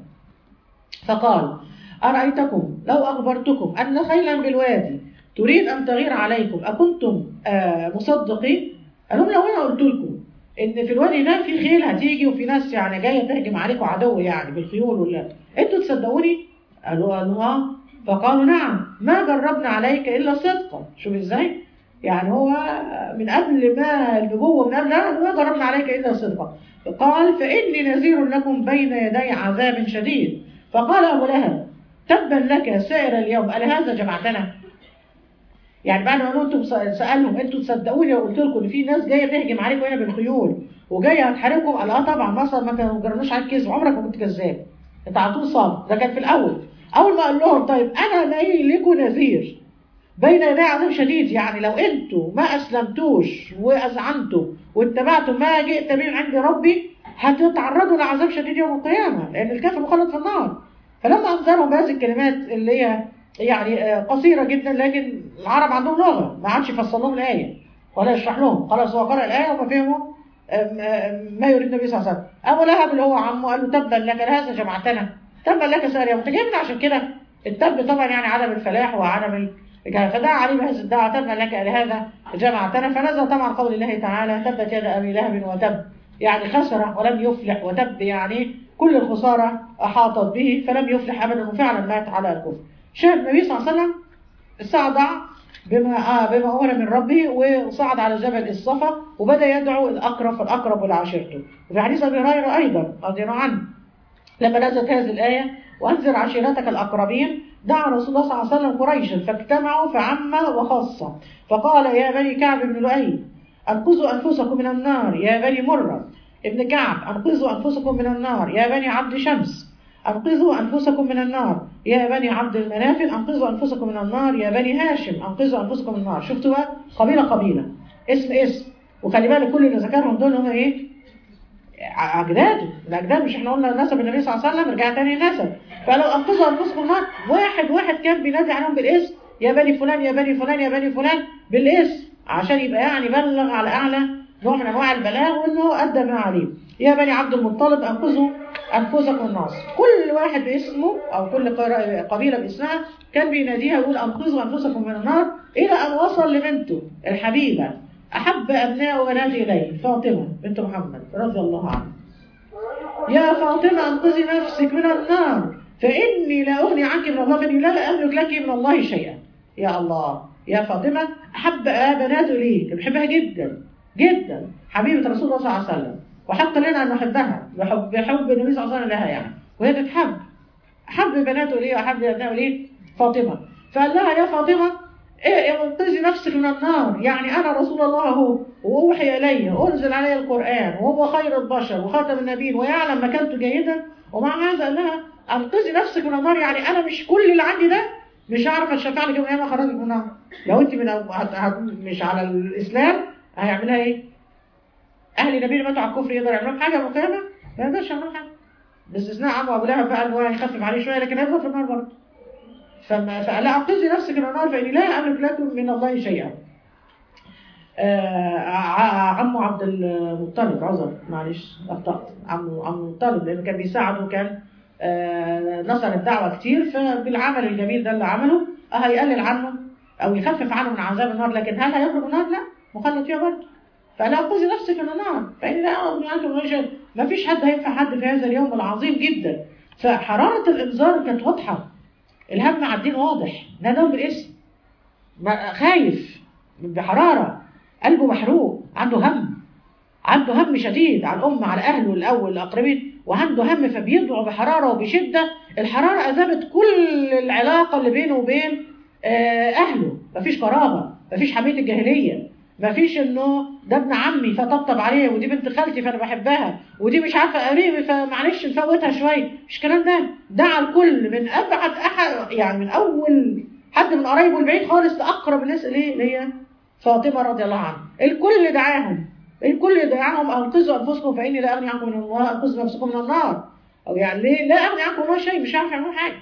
فقال أرأيتكم لو أخبرتكم أن خيلا بالوادي تريد أن تغير عليكم أكنتم آه مصدقين؟ قال لهم لو أنا قلت لكم إن في الوادي ده في خيل هتيجي وفي ناس يعني جاية تهجم عليكم عدو يعني بالخيول ولا أنتوا تصدقوني؟ قالوا قالوا آه فقالوا نعم ما جربنا عليك إلا صدقا شوف إزاي؟ يعني هو من قبل ما النبوة من قبل لا ما جربنا عليك إلا صدقا قال فإني نذير لكم بين يدي عذاب شديد فقال أبو لهب تبا لك سائر اليوم قال هذا جمعتنا يعني بعد ما انتم سالهم انتوا تصدقوني لو قلت لكم ان في ناس جايه تهجم عليكم هنا بالخيول وجايه هتحاربكم قال اه طبعا مصر ما كانوا جربناش عليك كذب عمرك ما كنت كذاب انت على طول صادق ده كان في الاول اول ما قال لهم طيب انا لاقي لكم نذير بين يدي عذاب شديد يعني لو انتوا ما اسلمتوش واذعنتوا واتبعتوا ما جئت به عند ربي هتتعرضوا لعذاب شديد يوم القيامه لان الكافر مخلد في النار فلما انذرهم بهذه الكلمات اللي هي يعني قصيره جدا لكن العرب عندهم لغه ما عادش يفسر لهم الايه ولا يشرح لهم خلاص هو قرأ الايه وما فهموا ما يريد النبي صلى الله عليه وسلم ابو لهب اللي هو عمه قال له تبا لك هذا جمعتنا تبا لك ساريه انت جاي عشان كده التب طبعا يعني عدم الفلاح وعدم ال... فدعا عليه بهذه الدعوه تبا لك لهذا جمعتنا فنزل طبعا قول الله تعالى تبت يد ابي لهب وتب يعني خسر ولم يفلح وتب يعني كل الخسارة أحاطت به فلم يفلح أبدا وفعلا مات على الكفر شاهد النبي صلى الله عليه وسلم استعضع بما آه بما أمر من ربه وصعد على جبل الصفا وبدأ يدعو الأقرب فالأقرب لعشيرته وفي حديث أبي هريرة أيضا رضي الله عنه لما نزلت هذه الآية وأنذر عشيرتك الأقربين دعا رسول الله صلى الله عليه وسلم قريشا فاجتمعوا فعم وخص فقال يا بني كعب بن لؤي أنقذوا أنفسكم من النار يا بني مرة ابن كعب أنقذوا أنفسكم من النار يا بني عبد شمس أنقذوا أنفسكم من النار يا بني عبد المنافل أنقذوا أنفسكم من النار يا بني هاشم أنقذوا أنفسكم من النار شفتوا بقى قبيلة قبيلة اسم اسم وخلي بالك كل اللي ذكرهم دول هم إيه أجداده الأجداد مش احنا قلنا نسب النبي صلى الله عليه وسلم رجع تاني نسب فلو أنقذوا أنفسكم من النار واحد واحد كان بينادي عليهم بالاسم يا بني فلان يا بني فلان يا بني فلان بالاسم عشان يبقى يعني بلغ على أعلى نوع من انواع البلاغ وانه ادى ما عليه يا بني عبد المطلب انقذوا انفسكم من النار كل واحد باسمه او كل قبيله باسمها كان بيناديها يقول انقذوا انفسكم من النار الى ان وصل لبنته الحبيبه أحب أبناء وبناتي إلي فاطمة بنت محمد رضي الله عنها يا فاطمة أنقذي نفسك من النار فإني لا أغني عنك من الله فإني لا أملك لك من الله شيئا يا الله يا فاطمة أحب بناته ليك بحبها جدا جدا حبيبة رسول الله صلى الله عليه وسلم وحق لنا أن نحبها بحب, بحب النبي صلى الله عليه وسلم لها يعني وهي تتحب أحب بناته ليه وأحب أبنائه ليه فاطمة فقال لها يا فاطمة إيه انقذي نفسك من النار يعني أنا رسول الله هو وأوحي إلي أنزل علي القرآن وهو خير البشر وخاتم النبيين ويعلم مكانته جيدا ومع هذا قال لها انقذي نفسك من النار يعني أنا مش كل اللي عندي ده مش هعرف اتشفع لك يوم القيامة اخرجك من النار لو أنت من مش على الإسلام هيعملها إيه؟ أهل النبي اللي ماتوا على الكفر يقدر يعملوا حاجة يوم القيامة؟ ما يقدرش يعملوا حاجة باستثناء عمه أبو لهب بقى إن هو هيخفف عليه شوية لكن هيفضل في النار برضه فما فقال انقذي نفسك من النار فاني لا املك لكم من الله شيئا. آه عمه عبد المطلب عذر معلش اخطات عمه عم المطلب لانه كان بيساعده وكان آه نصر الدعوه كتير فبالعمل الجميل ده اللي عمله هيقلل عنه او يخفف عنه من عذاب النار لكن هل هيخرج من النار؟ لا مخلد فيها برضه. فلا انقذي نفسك من النار فاني لا اغني عنكم من شيء ما فيش حد هينفع حد في هذا اليوم العظيم جدا فحراره الانذار كانت واضحه الهم على الدين واضح نادم بالاسم خايف بحرارة قلبه محروق عنده هم عنده هم شديد على الأمة على أهله الأول الأقربين وعنده هم فبيدعو بحرارة وبشدة الحرارة أذابت كل العلاقة اللي بينه وبين أهله مفيش قرابة مفيش حمية الجاهلية مفيش انه ده ابن عمي فطبطب عليه ودي بنت خالتي فانا بحبها ودي مش عارفه قريبي فمعلش نفوتها شويه مش الكلام ده دعا الكل من ابعد احد يعني من اول حد من قرايبه البعيد خالص لاقرب الناس اليه اللي هي فاطمه رضي الله عنها الكل دعاهم الكل دعاهم انقذوا انفسكم فاني لا اغني عنكم من الله انقذوا نفسكم من النار او يعني ليه لا اغني عنكم من الله شيء مش عارف يعملوا حاجه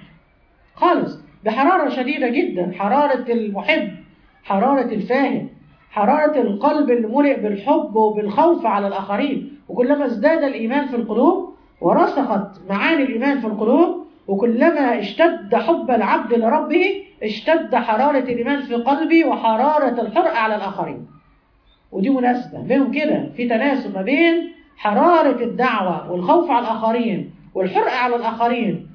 خالص بحراره شديده جدا حراره المحب حراره الفاهم حرارة القلب الملئ بالحب وبالخوف على الآخرين وكلما ازداد الإيمان في القلوب ورسخت معاني الإيمان في القلوب وكلما اشتد حب العبد لربه اشتد حرارة الإيمان في قلبي وحرارة الحرق على الآخرين ودي مناسبة بينهم كده في تناسب ما بين حرارة الدعوة والخوف على الآخرين والحرق على الآخرين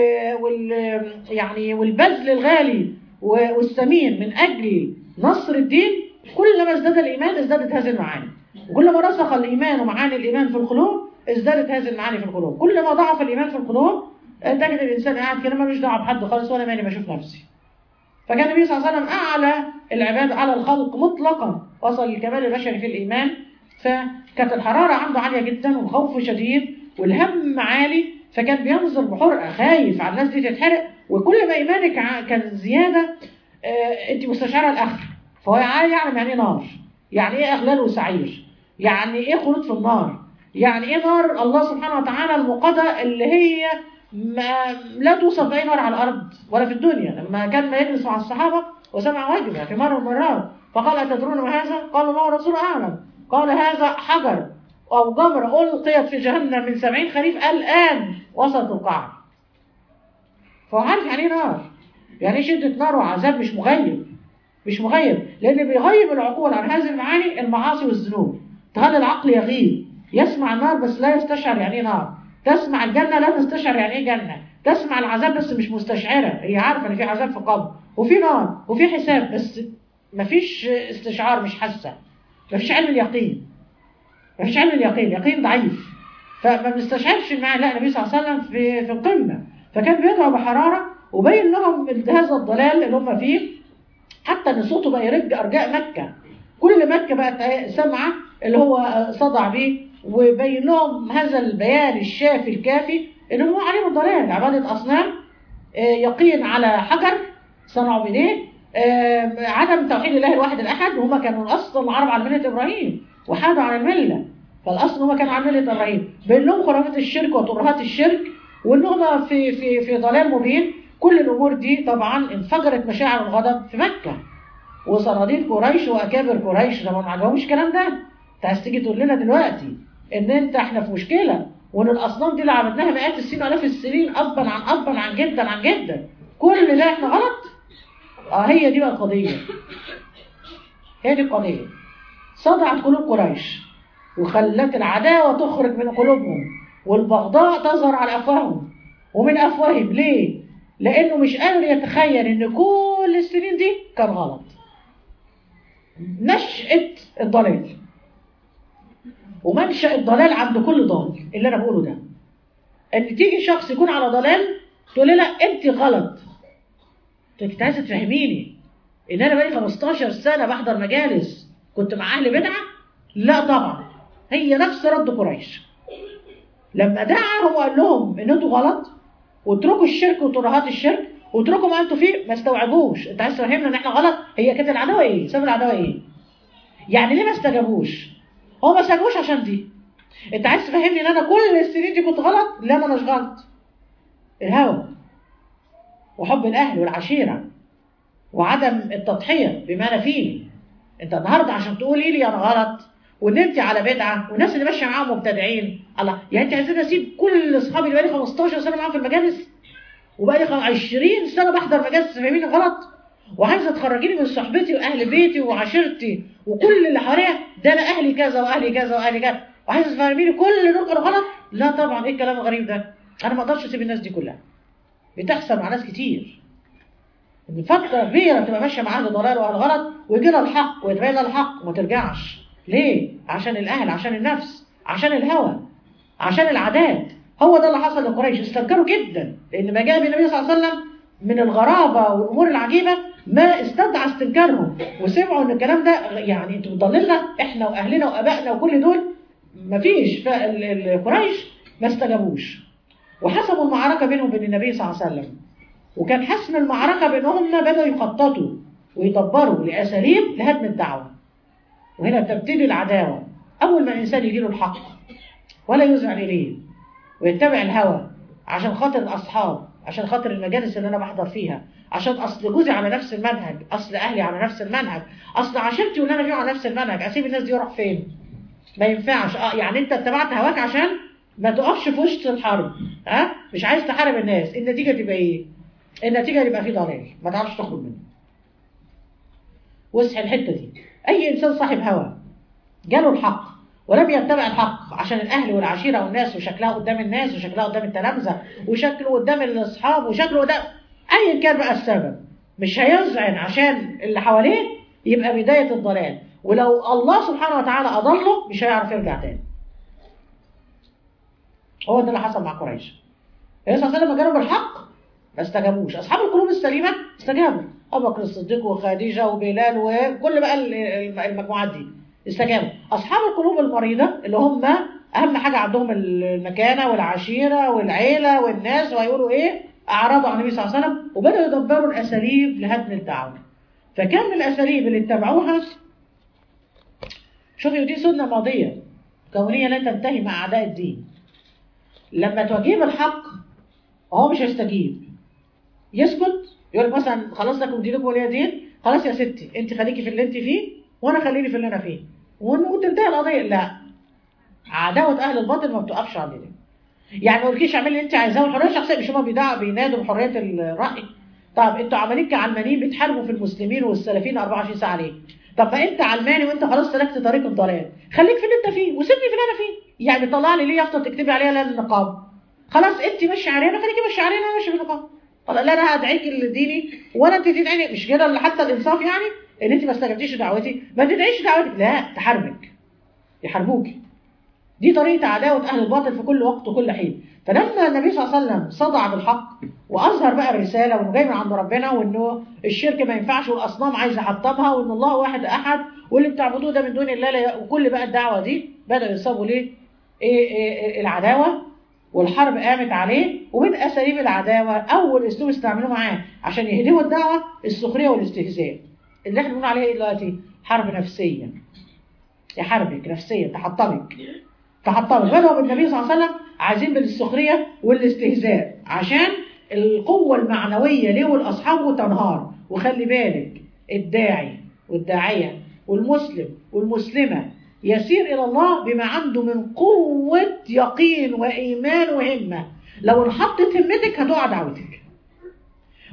وال يعني والبذل الغالي والثمين من أجل نصر الدين كلما ازداد الإيمان ازدادت هذه المعاني وكلما رسخ الإيمان ومعاني الإيمان في القلوب ازدادت هذه المعاني في القلوب كلما ضعف الإيمان في القلوب تجد الإنسان قاعد كده ملوش دعوه بحد خالص ولا ماني بشوف نفسي فكان النبي صلى الله عليه وسلم أعلى العباد على الخلق مطلقا وصل للكمال البشري في الإيمان فكانت الحرارة عنده عالية جدا والخوف شديد والهم عالي فكان بينظر بحرقة خايف على الناس دي تتحرق وكل ما إيمانك كان زيادة آه أنت مستشعرة الآخر فهو يعلم يعني ايه نار يعني ايه اغلال وسعير يعني ايه خلود في النار يعني ايه نار الله سبحانه وتعالى المقدة اللي هي ما لا توصف باي نار على الارض ولا في الدنيا لما كان ما يجلس مع الصحابه وسمع وجبه في مره من المرات فقال اتدرون ما هذا؟ قالوا الله ورسوله اعلم قال هذا حجر او جمره القيت في جهنم من سبعين خريف الان وسط القعر فهو عارف يعني ايه نار يعني ايه شده نار وعذاب مش مغيب مش مغيب لان بيغيب العقول عن هذه المعاني المعاصي والذنوب تخلي العقل يغيب يسمع النار بس لا يستشعر يعني ايه نار تسمع الجنه لا تستشعر يعني ايه جنه تسمع العذاب بس مش مستشعره هي عارفه ان في عذاب في قبر وفي نار وفي حساب بس مفيش استشعار مش حاسه مفيش علم اليقين مفيش علم اليقين يقين ضعيف فما بنستشعرش المعنى لا النبي صلى الله عليه وسلم في في القمه فكان بيدعو بحراره وبين لهم هذا الضلال اللي هم فيه حتى ان صوته بقى يرج ارجاء مكه كل مكه بقت سامعه اللي هو صدع بيه وبين لهم هذا البيان الشافي الكافي ان هو عليهم ضلال عباده اصنام يقين على حجر صنعوا بايديه عدم توحيد الله الواحد الاحد وهم كانوا اصلا العرب على مله ابراهيم وحادوا عن المله فالاصل هم كانوا على مله ابراهيم بين لهم خرافات الشرك وترهات الشرك وانهم في في في ضلال مبين كل الامور دي طبعا انفجرت مشاعر الغضب في مكه وصناديد قريش واكابر قريش طبعا ما عجبهمش الكلام ده انت عايز تيجي تقول لنا دلوقتي ان انت احنا في مشكله وان الاصنام دي اللي عبدناها مئات السنين الاف السنين ابا عن ابا عن جدا عن جدا كل ده احنا غلط اه هي دي بقى القضيه هي دي القضيه صدعت قلوب قريش وخلت العداوة تخرج من قلوبهم والبغضاء تظهر على أفواههم ومن أفواههم ليه؟ لأنه مش قادر يتخيل إن كل السنين دي كان غلط نشأة الضلال ومنشأ الضلال عند كل ضال اللي أنا بقوله ده إن تيجي شخص يكون على ضلال تقول لي لا أنت غلط أنت عايزة تفهميني إن أنا بقالي 15 سنة بحضر مجالس كنت مع أهل بدعة؟ لا طبعا هي نفس رد قريش لما دعاهم وقال لهم ان انتوا غلط واتركوا الشرك وترهات الشرك واتركوا ما انتوا فيه ما استوعبوش انت عايز تفهمنا ان احنا غلط هي كانت العداوه ايه سبب العداوه ايه يعني ليه ما استجابوش هو ما استجابوش عشان دي انت عايز تفهمني ان انا كل السنين دي كنت غلط لا انا مش غلط الهوى وحب الاهل والعشيره وعدم التضحيه بما انا فيه انت النهارده عشان تقولي لي انا غلط وان انت على بدعه والناس اللي ماشيه معاهم مبتدعين الله يعني انت عايزين اسيب كل اصحابي اللي بقالي 15 سنه معاهم في المجالس وبقالي 20 سنه بحضر مجالس فاهميني غلط وعايزه تخرجيني من صحبتي واهل بيتي وعشيرتي وكل اللي حواليا ده انا اهلي كذا واهلي كذا واهلي كذا وعايزه تفهميني كل دول كانوا غلط لا طبعا ايه الكلام الغريب ده انا ما اقدرش اسيب الناس دي كلها بتحصل مع ناس كتير ان فتره كبيره تبقى ماشيه مع اهل ضلال واهل غلط ويجي لها الحق ويتبين لها الحق وما ترجعش ليه؟ عشان الأهل عشان النفس عشان الهوى عشان العادات هو ده اللي حصل لقريش استنكروا جدا لأن ما جاء بالنبي صلى الله عليه وسلم من الغرابة والأمور العجيبة ما استدعى استنكارهم وسمعوا ان الكلام ده يعني انتوا بتضللنا احنا واهلنا وابائنا وكل دول مفيش فقريش ما استجابوش وحسموا المعركة بينهم وبين النبي صلى الله عليه وسلم وكان حسم المعركة بينهم بدأوا يخططوا ويدبروا لأساليب لهدم الدعوة وهنا تبتدي العداوة أول ما الإنسان يجي له الحق ولا يزعل إليه ويتبع الهوى عشان خاطر الأصحاب عشان خاطر المجالس اللي أنا بحضر فيها عشان أصل جوزي على نفس المنهج أصل أهلي على نفس المنهج أصل عشيرتي واللي أنا فيه على نفس المنهج أسيب الناس دي وأروح فين ما ينفعش اه يعني أنت اتبعت هواك عشان ما تقفش في وسط الحرب ها أه؟ مش عايز تحارب الناس النتيجة تبقى إيه النتيجة يبقى في ضلال ما تعرفش تخرج منه واصحي الحتة دي أي إنسان صاحب هوى جاله الحق ولم يتبع الحق عشان الأهل والعشيرة والناس وشكلها قدام الناس وشكلها قدام التلامذة وشكله قدام الأصحاب وشكله قدام أيا كان بقى السبب مش هيزعن عشان اللي حواليه يبقى بداية الضلال ولو الله سبحانه وتعالى أضله مش هيعرف يرجع تاني هو ده اللي حصل مع قريش النبي صلى الله عليه وسلم جرب الحق ما استجابوش أصحاب القلوب السليمة استجابوا أبو بكر الصديق وخديجة وبلال وكل بقى المجموعات دي استجابوا أصحاب القلوب المريضة اللي هم أهم حاجة عندهم المكانة والعشيرة والعيلة والناس وهيقولوا إيه أعرضوا عن النبي صلى الله عليه وسلم وبدأوا يدبروا الأساليب لهدم الدعوة فكان من الأساليب اللي اتبعوها شوفي دي سنة ماضية كونية لا تنتهي مع أعداء الدين لما تواجهه بالحق هو مش هيستجيب يسكت يقول مثلا خلاص لكم دينكم ولي دين خلاص يا ستي انت خليكي في اللي انت فيه وانا خليني في اللي انا فيه وتنتهي القضيه لا عداوه اهل الباطل ما بتقفش عند دي يعني ما قولكيش اعملي اللي انت عايزاه والحريه الشخصيه مش هما بيدعوا بينادوا بحريه الراي طب انتوا عمالين كعلمانيين بتحاربوا في المسلمين والسلفيين 24 ساعه ليه؟ طب ما انت علماني وانت خلاص سلكت طريق الضلال خليك في اللي انت فيه وسيبني في اللي انا فيه يعني طلع لي ليه يافطه تكتبي عليها لا النقاب خلاص انت ماشيه علينا خليكي ماشيه علينا انا ماشيه بالنقاب لا انا هدعيك لديني ولا انت تدعيني مش كده اللي حتى الانصاف يعني ان انت ما استجبتيش دعوتي ما تدعيش دعوتك لا تحاربك يحاربوك دي طريقه عداوه اهل الباطل في كل وقت وكل حين فلما النبي صلى الله عليه وسلم صدع بالحق واظهر بقى الرساله وانه جاي من عند ربنا وانه الشرك ما ينفعش والاصنام عايز يحطمها وان الله واحد احد واللي بتعبدوه ده من دون الله لا وكل بقى الدعوه دي بداوا يصابوا ليه إيه إيه العداوه والحرب قامت عليه ومن اساليب العداوه اول اسلوب استعملوه معاه عشان يهدموا الدعوه السخريه والاستهزاء اللي احنا بنقول عليها ايه دلوقتي حرب نفسيه يحاربك نفسيا تحطمك تحطمك بدأوا بالنبي صلى الله عليه وسلم عايزين بالسخريه والاستهزاء عشان القوه المعنويه ليه والاصحاب تنهار وخلي بالك الداعي والداعيه والمسلم والمسلمه يسير إلى الله بما عنده من قوة يقين وإيمان وهمة لو انحطت همتك هتقع دعوتك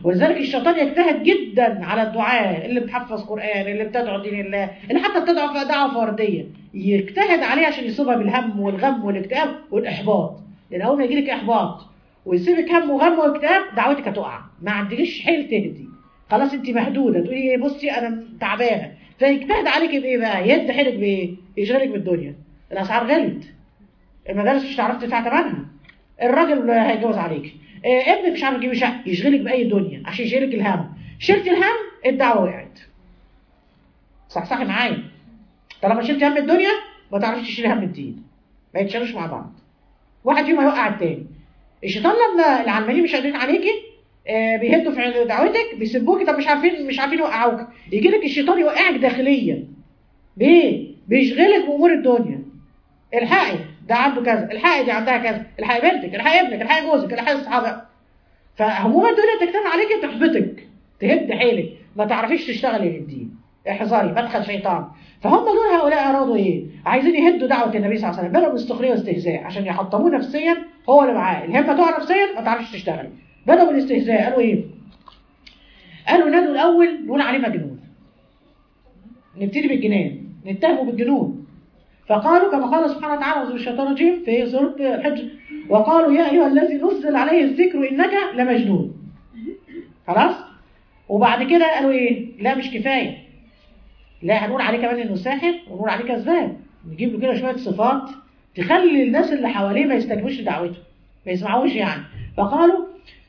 ولذلك الشيطان يجتهد جدا على الدعاء اللي بتحفظ قران اللي بتدعو دين الله اللي حتى بتدعو في دعوه فرديه يجتهد عليه عشان يصيبها بالهم والغم والاكتئاب والاحباط لان اول ما يجيلك احباط ويسيبك هم وغم واكتئاب دعوتك هتقع ما عندكش حيل تهدي خلاص انت مهدوده تقولي ايه بصي انا تعبانه فيجتهد عليك بايه بقى يد حيلك بايه يشغلك بالدنيا الاسعار غلت المدارس مش هتعرفي تدفع ثمنها الراجل هيتجوز عليك آه، ابنك مش عارف يجيب شقه يشغلك باي دنيا عشان يشيلك الهم شلت الهم الدعوه وقعت صح صح معايا طالما شلت هم الدنيا ما تعرفش تشيل هم الدين ما يتشالوش مع بعض واحد فيهم هيوقع التاني الشيطان لما العمالين مش قادرين عليكي آه، بيهدوا في دعوتك بيسبوكي طب مش عارفين مش عارفين يوقعوك يجي لك الشيطان يوقعك داخليا بايه؟ بيشغلك بامور الدنيا الحقي ده عنده كذا الحقي دي عندها كذا الحقي بنتك الحقي ابنك الحقي جوزك الحقي اصحابك فهموم الدنيا تجتمع عليك تحبطك تهد حيلك ما تعرفيش تشتغلي للدين احذري مدخل شيطان فهم دول هؤلاء ارادوا ايه؟ عايزين يهدوا دعوه النبي صلى الله عليه وسلم بدأوا باستخريه واستهزاء عشان يحطموه نفسيا هو اللي معاه الهمه تقع نفسيا ما تعرفش تشتغل بدأوا بالاستهزاء قالوا ايه؟ قالوا نادوا الاول نقول عليه مجنون نبتدي بالجنان نتهمه بالجنون فقالوا كما قال سبحانه وتعالى أعوذ بالشيطان الرجيم في سورة الحج وقالوا يا أيها الذي نزل عليه الذكر إنك لمجنون خلاص وبعد كده قالوا إيه لا مش كفاية لا هنقول عليه كمان إنه ساحر ونقول عليه كذاب نجيب له كده شوية صفات تخلي الناس اللي حواليه ما يستجيبوش لدعوته ما يسمعوش يعني فقالوا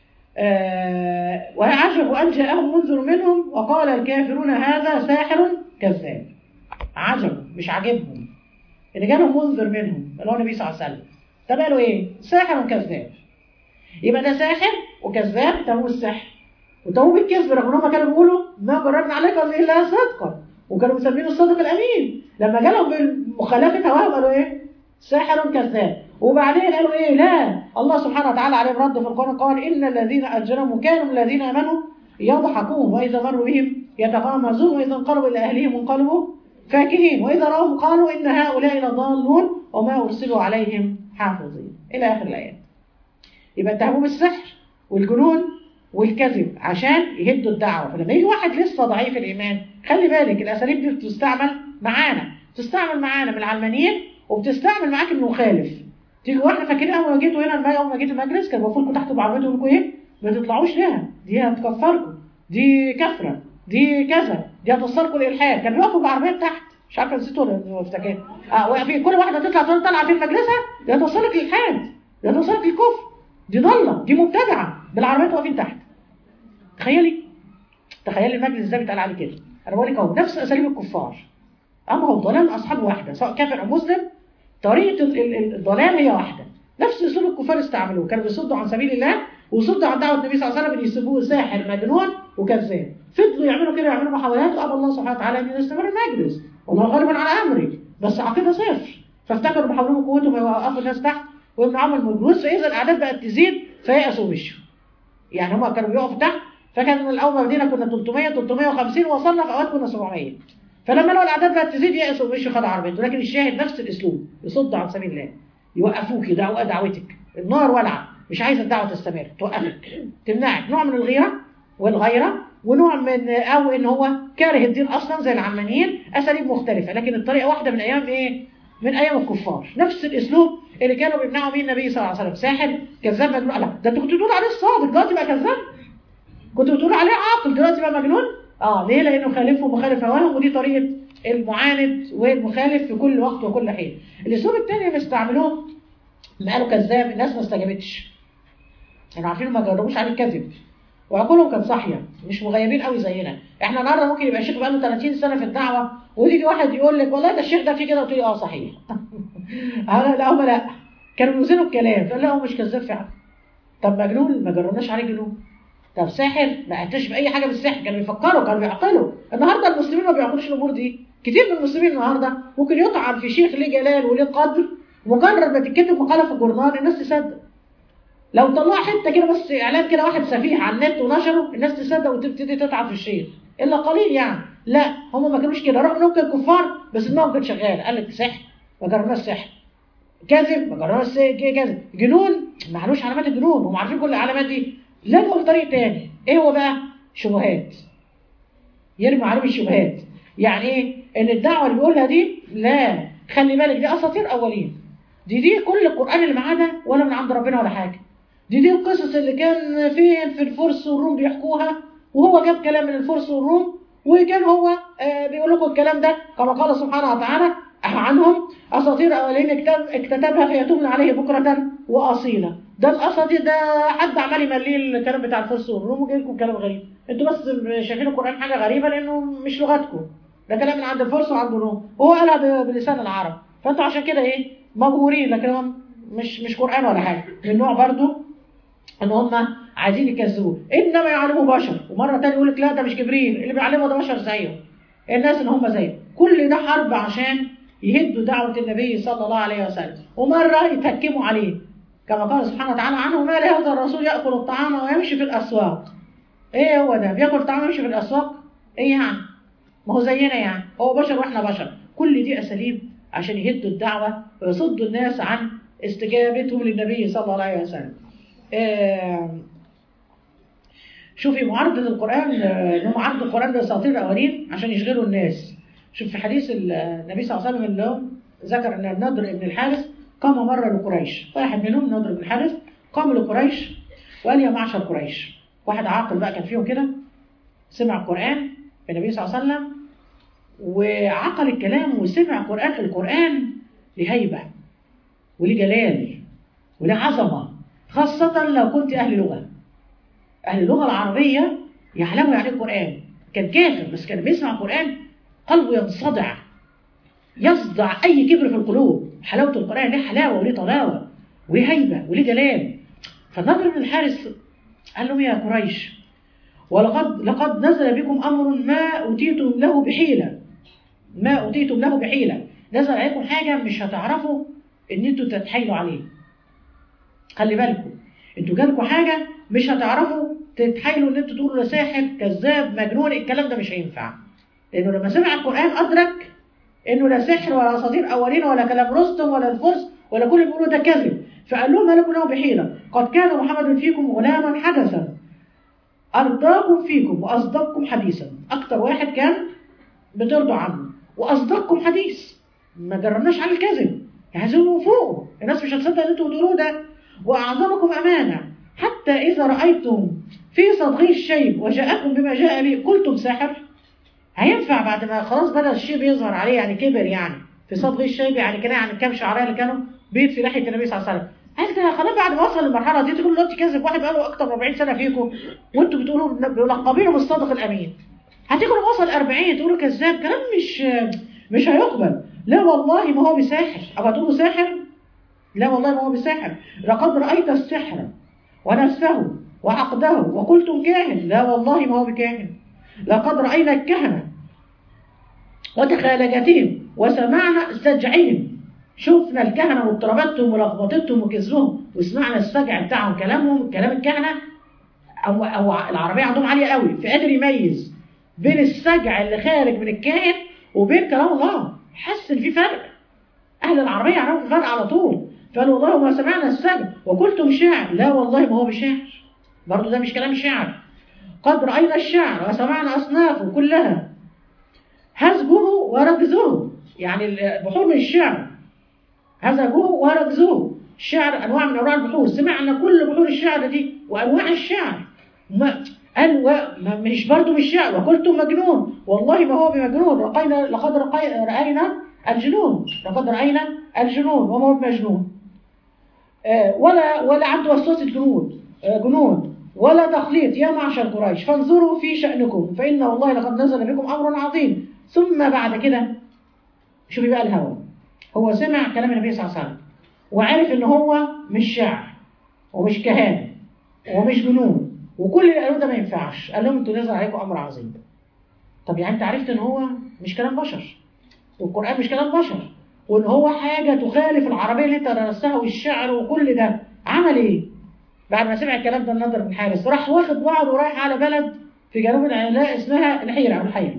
آه وعجبوا أن جاءهم منذر منهم وقال الكافرون هذا ساحر كذاب عجبوا مش عاجبهم اللي جالهم منذر منهم اللي هو النبي صلى الله عليه وسلم طب قالوا ايه؟ ساحر وكذاب يبقى ده ساحر وكذاب تموه السحر وتموه بالكذب رغم ان هم كانوا بيقولوا ما جربنا عليك الا صدقا وكانوا مسمينه الصادق الامين لما جالهم بمخالفه هواهم قالوا ايه؟ ساحر كذاب وبعدين قالوا ايه؟ لا الله سبحانه وتعالى عليهم رد في القران قال ان الذين اجرموا كانوا الذين امنوا يضحكون واذا مروا بهم يتغامزون واذا انقلبوا الى اهلهم انقلبوا فاكهين وإذا رأوهم قالوا إن هؤلاء لضالون وما أرسلوا عليهم حافظين إلى آخر الآيات يبقى اتهموا بالسحر والجنون والكذب عشان يهدوا الدعوة فلما يجي واحد لسه ضعيف الإيمان خلي بالك الأساليب دي بتستعمل معانا بتستعمل معانا من العلمانيين وبتستعمل معاك المخالف تيجي واحده فاكرين اول ما جيتوا هنا اول ما جيت المجلس كان المفروض كنتوا تحتوا بعربيتهم لكم ايه؟ ما تطلعوش لها دي هتكفركم دي كفره دي كذا دي هتوصلكم للالحاد كانوا بيقفوا بعربيات تحت مش عارفه نسيتوا ولا افتكرت اه وفي كل واحده تطلع تقول طالعه في مجلسها دي هتوصلك للالحاد دي هتوصلك للكفر دي ضاله دي مبتدعه بالعربيات واقفين تحت تخيلي تخيلي المجلس ده بيتقال عليه كده انا بقول لك اهو نفس اساليب الكفار اما هو ضلال اصحاب واحده سواء كافر او مسلم طريقه الضلال هي واحده نفس اسلوب الكفار استعملوه كانوا بيصدوا عن سبيل الله وصدوا عن دعوه النبي صلى الله عليه وسلم ان يسيبوه ساحر مجنون وكذاب فضلوا يعملوا كده يعملوا محاولات وابى الله سبحانه وتعالى ان يستمر المجلس والله غالبا على امره بس عقيده صفر فافتكروا بحولهم قوتهم يوقفوا الناس تحت ويمنعهم المجلوس فاذا الاعداد بقت تزيد فيأسوا ومشوا يعني هم كانوا بيقفوا تحت فكان من الاول ما بدينا كنا 300 350 وصلنا في اوقات كنا 700 فلما لقوا الاعداد بقت تزيد يأسوا ومشوا خدوا عربيته لكن الشاهد نفس الاسلوب يصد عن سبيل الله يوقفوك دعوة دعوتك النار ولعه مش عايزه الدعوه تستمر توقفك تمنعك نوع من الغيره والغيره ونوع من او ان هو كاره الدين اصلا زي العلمانيين اساليب مختلفه لكن الطريقه واحده من ايام ايه من ايام الكفار نفس الاسلوب اللي كانوا بيمنعوا بيه النبي صلى الله عليه وسلم ساحر كذاب مجنون لا ده انتوا كنتوا بتقولوا عليه الصادق دلوقتي بقى كذاب كنتوا بتقولوا عليه عاقل دلوقتي بقى مجنون اه ليه لانه خالفه مخالف هواهم ودي طريقه المعاند والمخالف في كل وقت وكل حين الاسلوب الثاني اللي استعملوه ما قالوا كذاب الناس ما استجابتش كانوا عارفين ما جربوش عليه الكذب وعقولهم كانت صاحيه مش مغيبين قوي زينا احنا النهارده ممكن يبقى الشيخ بقاله 30 سنه في الدعوه ويجي واحد يقول لك والله ده الشيخ ده فيه كده قلت له اه صحيح انا لا هم لا كانوا بيوزنوا الكلام فقال لا هو مش كذاب فعلا طب مجنون ما جربناش عليه جنون طب ساحر ما اتش باي حاجه بالسحر كانوا بيفكروا كانوا بيعقلوا النهارده المسلمين ما بيعقلوش الامور دي كتير من المسلمين النهارده ممكن يطعن في شيخ ليه جلال وليه قدر مجرد ما تتكتب مقاله في الجورنال الناس تصدق لو طلع حته كده بس اعلان كده واحد سفيح على النت ونشره الناس تصدق وتبتدي تطعن في الشيخ الا قليل يعني لا هم ما كانوش كده رغم انهم كانوا كفار بس دماغهم كانت شغاله قال لك سحر ما جربناش سحر كذب ما جربناش كذب جنون ما علوش علامات الجنون هم عارفين كل العلامات دي لجوا لطريق تاني ايه هو بقى شبهات يرمي عليهم الشبهات يعني ايه ان الدعوه اللي بيقولها دي لا خلي بالك دي اساطير اولين دي دي كل القران اللي معاه ده ولا من عند ربنا ولا حاجه دي دي القصص اللي كان فين في الفرس والروم بيحكوها وهو جاب كلام من الفرس والروم وكان هو آه بيقول لكم الكلام ده كما قال سبحانه وتعالى عنهم اساطير اولين اكتب اكتتبها فيتمنى عليه بكره واصيلا ده الاساطير ده حد عمال يمليه الكلام بتاع الفرس والروم وجاي لكم كلام غريب انتوا بس شايفين القران حاجه غريبه لانه مش لغتكم ده كلام من عند الفرس وعند الروم وهو قالها بلسان العرب فانتوا عشان كده ايه مبهورين لكن هم مش مش قران ولا حاجه من نوع برضو ان هم عايزين يكذبوه انما يعلمه بشر ومره ثانيه يقول لك لا ده مش جبريل اللي بيعلمه ده بشر زيه الناس ان هم زيه كل ده حرب عشان يهدوا دعوه النبي صلى الله عليه وسلم ومره يتهكموا عليه كما قال سبحانه وتعالى عنه ما لهذا الرسول ياكل الطعام ويمشي في الاسواق ايه هو ده بياكل الطعام ويمشي في الاسواق ايه يعني ما هو زينا يعني هو بشر واحنا بشر كل دي اساليب عشان يهدوا الدعوه ويصدوا الناس عن استجابتهم للنبي صلى الله عليه وسلم آه شوفي معارضة القرآن انهم عرضوا القرآن بأساطير الأولين عشان يشغلوا الناس شوف في حديث النبي صلى الله عليه وسلم اللي ذكر ان النضر بن الحارث قام مرة لقريش واحد منهم النضر بن الحارث قام لقريش وقال يا معشر قريش واحد عاقل بقى كان فيهم كده سمع القرآن النبي صلى الله عليه وسلم وعقل الكلام وسمع القرآن القرآن لهيبة ولجلال ولعظمة خاصة لو كنت أهل لغة أهل اللغة العربية يعلموا يعني القرآن كان كافر بس كان بيسمع القرآن قلبه ينصدع يصدع أي كبر في القلوب حلاوة القرآن ليه حلاوة وليه طلاوة وليه هيبة وليه جلال فالنضر بن الحارث قال لهم يا قريش ولقد لقد نزل بكم أمر ما أوتيتم له بحيلة ما أوتيتم له بحيلة نزل عليكم حاجة مش هتعرفوا إن أنتوا تتحايلوا عليه خلي بالكم انتوا جالكوا حاجة مش هتعرفوا تتحايلوا ان انتوا تقولوا ده ساحر كذاب مجنون الكلام ده مش هينفع لانه لما سمع القرآن ادرك انه لا سحر ولا اساطير اولين ولا كلام رستم ولا الفرس ولا كل اللي بيقولوا ده كذب فقال لهم ما لكم له بحيلة قد كان محمد فيكم غلاما حدثا أرضاكم فيكم وأصدقكم حديثا أكتر واحد كان بترضوا عنه وأصدقكم حديث ما جربناش على الكذب عايزين فوقه الناس مش هتصدق اللي انتوا بتقولوه ده وأعظمكم أمانة حتى إذا رأيتم في صدغي الشيب وجاءكم بما جاء لي قلتم ساحر هينفع بعد ما خلاص بدأ الشيب يظهر عليه يعني كبر يعني في صدغي الشيب يعني كده يعني كام شعرايه اللي كانوا بيض في لحية النبي صلى الله عليه وسلم قال ده خلاص بعد ما وصل للمرحلة دي تقول دلوقتي كذب واحد بقاله أكتر من 40 سنة فيكم وأنتوا بتقولوا ملقبينه بالصادق الأمين هتيجوا وصل 40 تقولوا كذاب كلام مش مش هيقبل لا والله ما هو بساحر أو هتقولوا ساحر لا والله ما هو بساحر لقد رأيت السحر ونفسه وعقده وقلتم كاهن لا والله ما هو بكاهن لقد رأينا الكهنة وتخالجتهم وسمعنا سجعهم شفنا الكهنة واضطربتهم ولخبطتهم وكذبهم وسمعنا السجع بتاعهم كلامهم كلام الكهنة أو, أو العربية عندهم عالية قوي فقادر يميز بين السجع اللي خارج من الكاهن وبين كلام الله حس ان في فرق اهل العربية يعرفوا الفرق على طول فقالوا والله ما سمعنا السجع وقلتم شاعر لا والله ما هو بشاعر برضه ده مش كلام شاعر قد رأينا الشعر وسمعنا أصنافه كلها هزجه وركزه يعني البحور من الشعر هزجه وركزه الشعر أنواع من أنواع البحور سمعنا كل بحور الشعر دي وأنواع الشعر ما قال ما مش برضه مش شعر وقلتم مجنون والله ما هو بمجنون رقينا لقد رقي رأينا الجنون لقد رأينا الجنون وما هو بمجنون آه ولا ولا عنده وسوسة جنود آه جنون ولا تخليط يا معشر قريش فانظروا في شأنكم فإن والله لقد نزل بكم أمر عظيم ثم بعد كده شوفي بقى الهوى هو سمع كلام النبي صلى الله عليه وسلم وعرف ان هو مش شاعر ومش كهانة ومش جنون وكل اللي قالوه ده ما ينفعش قال لهم انتوا نزل عليكم امر عظيم طب يعني انت عرفت ان هو مش كلام بشر والقرآن مش كلام بشر وان هو حاجة تخالف العربية اللي انت درستها والشعر وكل ده عمل ايه بعد ما سمع الكلام ده النضر بن حارس راح واخد بعض ورايح على بلد في جنوب العراق اسمها الحيرة او الحيرة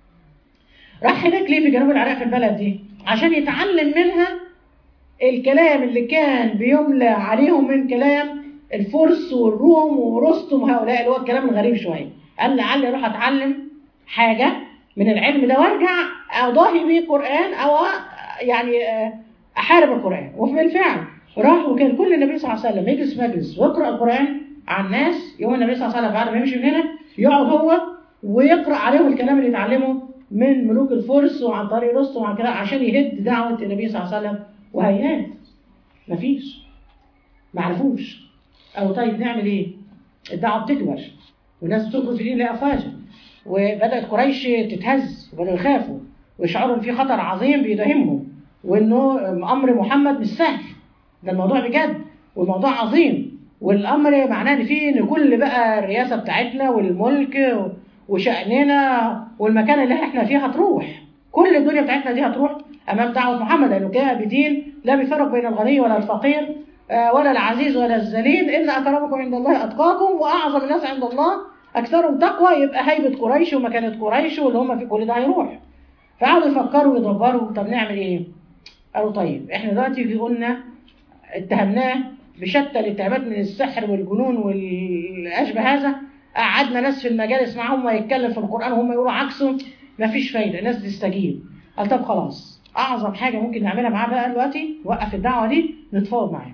راح هناك ليه في جنوب العراق في البلد دي عشان يتعلم منها الكلام اللي كان بيملى عليهم من كلام الفرس والروم ورستم وهؤلاء اللي هو الكلام الغريب شويه قال لعلي اروح اتعلم حاجه من العلم ده وارجع اضاهي بيه قران او يعني آه، احارب القران وبالفعل راح وكان كل النبي صلى الله عليه وسلم يجلس مجلس ويقرا القران على الناس يوم النبي صلى الله عليه وسلم بعد ما يمشي من هنا يقعد هو ويقرا عليهم الكلام اللي اتعلمه من ملوك الفرس وعن طريق رستم وعن كده عشان يهد دعوه النبي صلى الله عليه وسلم وهيهات مفيش ما عرفوش او طيب نعمل ايه؟ الدعوه بتكبر والناس بتدخل في دين الله افواجا وبدات قريش تتهز وبداوا يخافوا ويشعروا ان في خطر عظيم بيداهمهم وانه امر محمد مش سهل ده الموضوع بجد والموضوع عظيم والامر معناه ان فيه ان كل بقى الرئاسه بتاعتنا والملك وشاننا والمكان اللي احنا فيه هتروح كل الدنيا بتاعتنا دي هتروح امام دعوه محمد لانه جاء بدين لا بيفرق بين الغني ولا الفقير آه، ولا العزيز ولا الذليل ان اكرمكم عند الله اتقاكم واعظم الناس عند الله اكثرهم تقوى يبقى هيبه قريش ومكانه قريش واللي هم في كل ده هيروح فقعدوا يفكروا ويدبروا طب نعمل ايه؟ قالوا طيب احنا دلوقتي قلنا اتهمناه بشتى الاتهامات من السحر والجنون والاشبه هذا قعدنا ناس في المجالس معاهم ويتكلم في القران وهم يقولوا عكسه مفيش فايده الناس تستجيب قال طب خلاص اعظم حاجه ممكن نعملها معاه بقى دلوقتي نوقف الدعوه دي نتفاوض معاه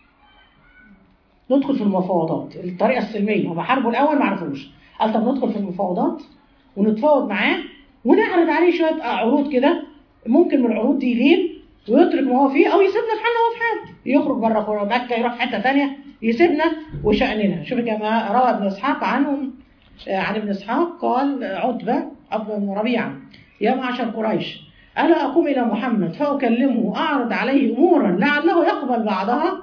ندخل في المفاوضات الطريقه السلميه هم حاربوا الاول ما عرفوش قال طب ندخل في المفاوضات ونتفاوض معاه ونعرض عليه شويه عروض كده ممكن من العروض دي يلين ويترك ما هو فيه او يسيبنا في حالنا وهو في حاله يخرج بره مكه يروح في حته ثانيه يسيبنا وشأننا شوف يا جماعه روى ابن اسحاق عنهم آه، عن ابن اسحاق قال عتبه عتبه بن ربيعه يا معشر قريش الا اقوم الى محمد فاكلمه واعرض عليه امورا لعله يقبل بعضها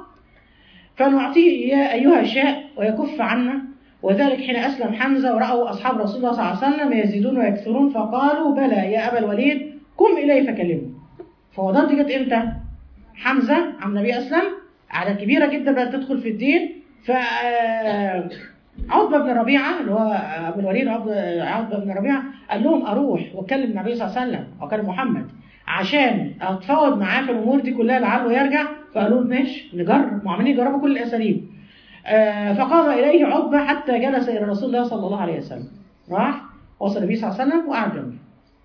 فنعطيه يا ايها الشاء ويكف عنا وذلك حين اسلم حمزه وراوا اصحاب رسول الله صلى الله عليه وسلم يزيدون ويكثرون فقالوا بلى يا ابا الوليد قم اليه فكلمه فوضات دي جت امتى؟ حمزه عم النبي اسلم اعداد كبيره جدا بدات تدخل في الدين ف آه، عتبه بن ربيعه اللي هو ابو الوليد عتبه عتبة بن ربيعه قال لهم اروح واكلم النبي صلى الله عليه وسلم واكلم محمد عشان اتفاوض معاه في الامور دي كلها لعله يرجع فقالوا له ماشي نجرب وعمالين يجربوا كل الاساليب آه، فقام اليه عتبه حتى جلس الى رسول الله صلى الله عليه وسلم راح وصل النبي صلى الله عليه وسلم وقعد جنبه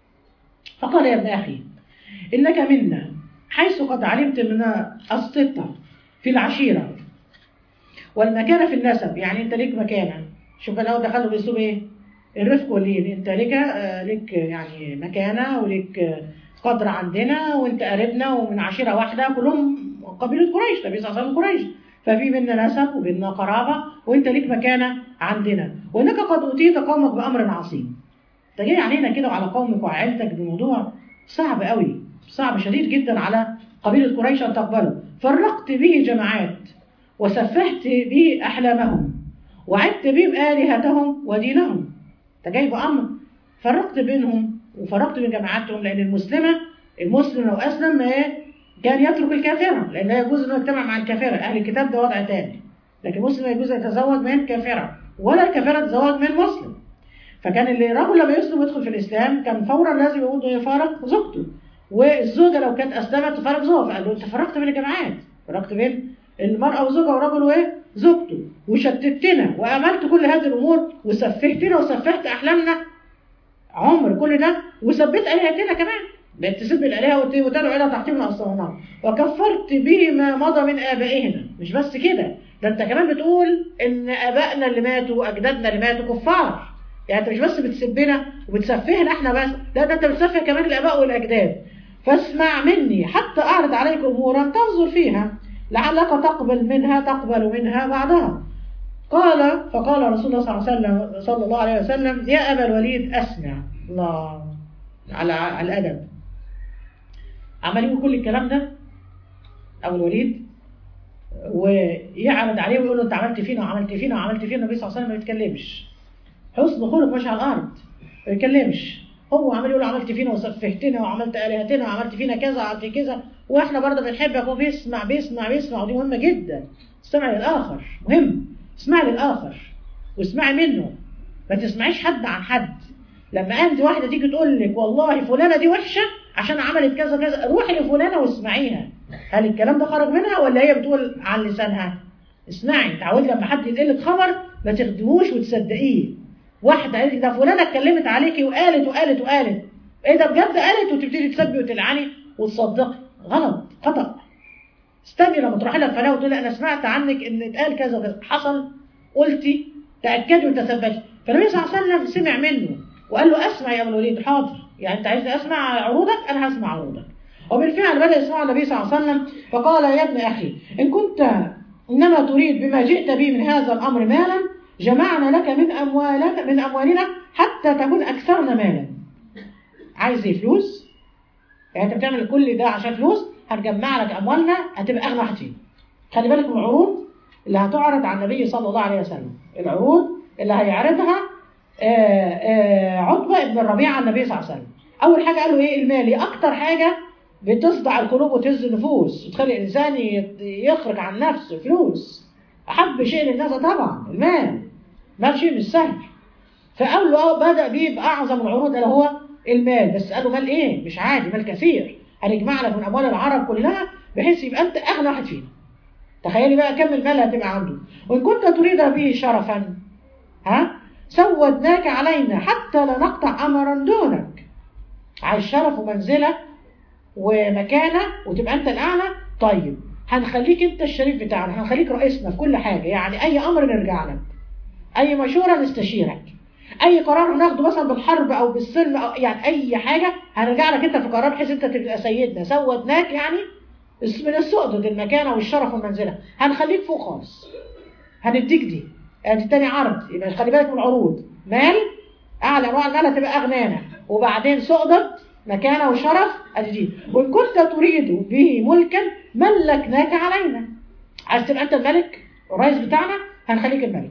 فقال يا ابن اخي انك منا حيث قد علمت من السطة في العشيرة والمكانة في النسب يعني انت ليك مكانة شوف لو دخلوا باسلوب ايه الرفق واللين انت ليك آه، ليك يعني مكانة وليك آه، قدر عندنا وانت قريبنا ومن عشيرة واحدة كلهم قبيلة قريش النبي صلى الله عليه وسلم قريش ففي بيننا نسب وبيننا قرابة وانت ليك مكانة عندنا وانك قد اوتيت قومك بامر عظيم انت جاي علينا كده وعلى قومك وعائلتك بموضوع صعب قوي صعب شديد جدا على قبيلة قريش أن تقبله فرقت به جماعات وسفهت به أحلامهم وعدت بهم آلهتهم ودينهم انت جايب أمر فرقت بينهم وفرقت بين جماعاتهم لأن المسلمة المسلم لو أسلم ما كان يترك الكافرة لأن لا يجوز أنه يجتمع مع الكافرة أهل الكتاب ده وضع تاني لكن المسلم لا يجوز يتزوج من كافرة ولا الكافرة تتزوج من مسلم فكان اللي الرجل لما يسلم ويدخل في الإسلام كان فورا لازم يقول إنه يفارق زوجته والزوجة لو كانت أسلمت تفارق زوجها فقال له أنت فرقت بين الجماعات فرقت بين المرأة وزوجها والرجل وإيه؟ زوجته وشتتنا وأملت كل هذه الأمور وسفهتنا وسفهت أحلامنا عمر كل ده وثبت آلهتنا كمان بقت تسب الآلهة وت- وتدعو إلى تحطيم الأصنام وكفرت به ما مضى من آبائهنا مش بس كده ده أنت كمان بتقول إن آبائنا اللي ماتوا وأجدادنا اللي ماتوا كفار يعني أنت مش بس بتسبنا وبتسفهنا إحنا بس لا ده أنت بتسفه كمان الآباء والأجداد فاسمع مني حتى أعرض عليك أمورا تنظر فيها لعلك تقبل منها تقبل منها بعدها قال فقال رسول الله صلى الله عليه وسلم صلى الله عليه وسلم يا أبا الوليد أسمع الله على على الأدب عمال يقول كل الكلام ده أبو الوليد ويعرض عليه ويقول له أنت عملت فينا وعملت فينا وعملت فينا النبي صلى الله عليه وسلم ما يتكلمش حسن خلق ماشي على الأرض ما يتكلمش هو عمال يقول عملت فينا وسفهتنا وعملت آلهتنا وعملت فينا كذا وعملت كذا واحنا برضه بنحبك هو بيسمع بيسمع بيسمع ودي مهمة جدا استمع للآخر مهم اسمع للآخر واسمعي منه ما تسمعيش حد عن حد لما انت واحدة تيجي تقول لك والله فلانة دي وحشة عشان عملت كذا كذا روحي لفلانة واسمعيها هل الكلام ده خرج منها ولا هي بتقول عن لسانها اسمعي تعودي لما حد ينقل لك خبر ما تاخديهوش وتصدقيه واحده قالت لك ده فلانه اتكلمت عليكي وقالت وقالت وقالت ايه ده بجد قالت وتبتدي تسبي وتلعني وتصدقي غلط خطا استني لما تروحي لها فلان وتقولي انا سمعت عنك ان اتقال كذا وكذا حصل قلتي تاكدي وتثبتي فالنبي صلى الله عليه وسلم سمع منه وقال له اسمع يا ابو الوليد حاضر يعني انت عايزني اسمع عروضك انا هسمع عروضك وبالفعل بدا يسمع النبي صلى الله عليه وسلم فقال يا ابن اخي ان كنت انما تريد بما جئت به من هذا الامر مالا جمعنا لك من اموالك من اموالنا حتى تكون اكثرنا مالا عايز ايه فلوس يعني انت بتعمل كل ده عشان فلوس هنجمع لك اموالنا هتبقى اغنى واحد فينا خلي بالك من العروض اللي هتعرض على النبي صلى الله عليه وسلم العروض اللي هيعرضها آآ آآ عتبة ابن الربيع على النبي صلى الله عليه وسلم أول حاجة قالوا إيه المالي أكتر حاجة بتصدع القلوب وتهز النفوس وتخلي الإنسان يخرج عن نفسه فلوس أحب شيء للناس طبعا المال مال شيء مش سهل فقال له بدأ بيه بأعظم العروض اللي هو المال بس قالوا مال إيه مش عادي مال كثير هنجمع لك من أموال العرب كلها بحيث يبقى أنت أغنى واحد فينا تخيلي بقى كم المال هتبقى عنده وإن كنت تريد به شرفا ها سودناك علينا حتى لا نقطع أمرا دونك عايز شرف ومنزلة ومكانة وتبقى أنت الأعلى طيب هنخليك أنت الشريف بتاعنا هنخليك رئيسنا في كل حاجة يعني أي أمر نرجع لك أي مشورة نستشيرك أي قرار هناخده مثلا بالحرب أو بالسلم أو يعني أي حاجة هنرجع لك أنت في قرار بحيث أنت تبقى سيدنا سودناك يعني من السؤدد المكانة والشرف والمنزلة هنخليك فوق خالص هنديك دي ادي تاني عرض يبقى خلي بالك من العروض مال اعلى انواع المال هتبقى اغنانا وبعدين سؤدد مكانه وشرف ادي دي وان كنت تريد به ملكا ملكناك علينا عايز تبقى انت الملك الرئيس بتاعنا هنخليك الملك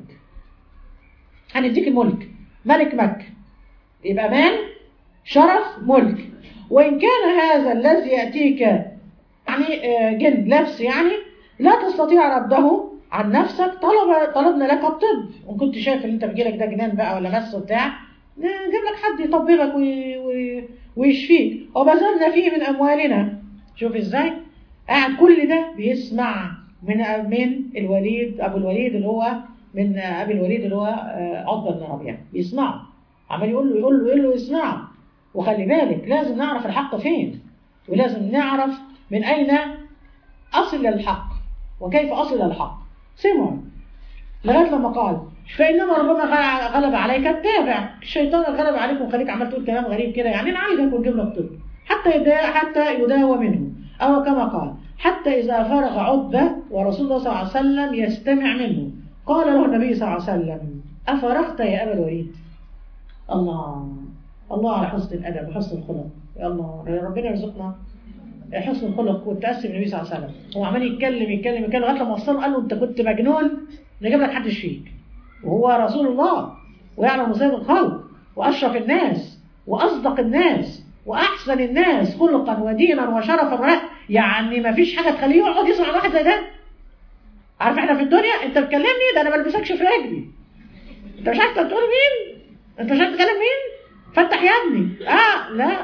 هنديك الملك ملك مكه يبقى مال شرف ملك وان كان هذا الذي ياتيك يعني جن نفس يعني لا تستطيع رده عن نفسك طلب طلبنا لك الطب وان كنت شايف ان انت بيجيلك ده جنان بقى ولا مس وبتاع نجيب لك حد يطببك وي... وي... ويشفيك وبذلنا فيه من اموالنا شوف ازاي قاعد كل ده بيسمع من من الوليد ابو الوليد اللي هو من ابي الوليد اللي هو عقبه بن ربيعه بيسمعه عمال يقول له يقول له يقول له اسمعه وخلي بالك لازم نعرف الحق فين ولازم نعرف من اين اصل الحق وكيف اصل الحق سمعوا لغايه لما قال فانما ربما غلب عليك التابع الشيطان غلب عليك وخليك عمال تقول كلام غريب كده يعني نعالجك ونجيب لك طب حتى يدا حتى يداوى منه او كما قال حتى اذا فرغ عتبه ورسول الله صلى الله عليه وسلم يستمع منه قال له النبي صلى الله عليه وسلم افرغت يا ابا الوليد الله الله على حسن الادب وحسن الخلق يا الله ربنا يرزقنا حسن الخلق والتأسي بالنبي صلى الله عليه وسلم هو عمال يتكلم يتكلم يتكلم لغايه لما وصله قال له انت كنت مجنون نجيب لك حد يشفيك وهو رسول الله ويعلم سيد الخلق واشرف الناس واصدق الناس واحسن الناس خلقا ودينا وشرفا ولا يعني ما فيش حاجه تخليه يقعد يسمع واحد زي ده عارف احنا في الدنيا انت بتكلمني ده انا ما بلبسكش في رجلي انت مش عارف تقول مين انت مش عارف تكلم مين فتح يا ابني اه لا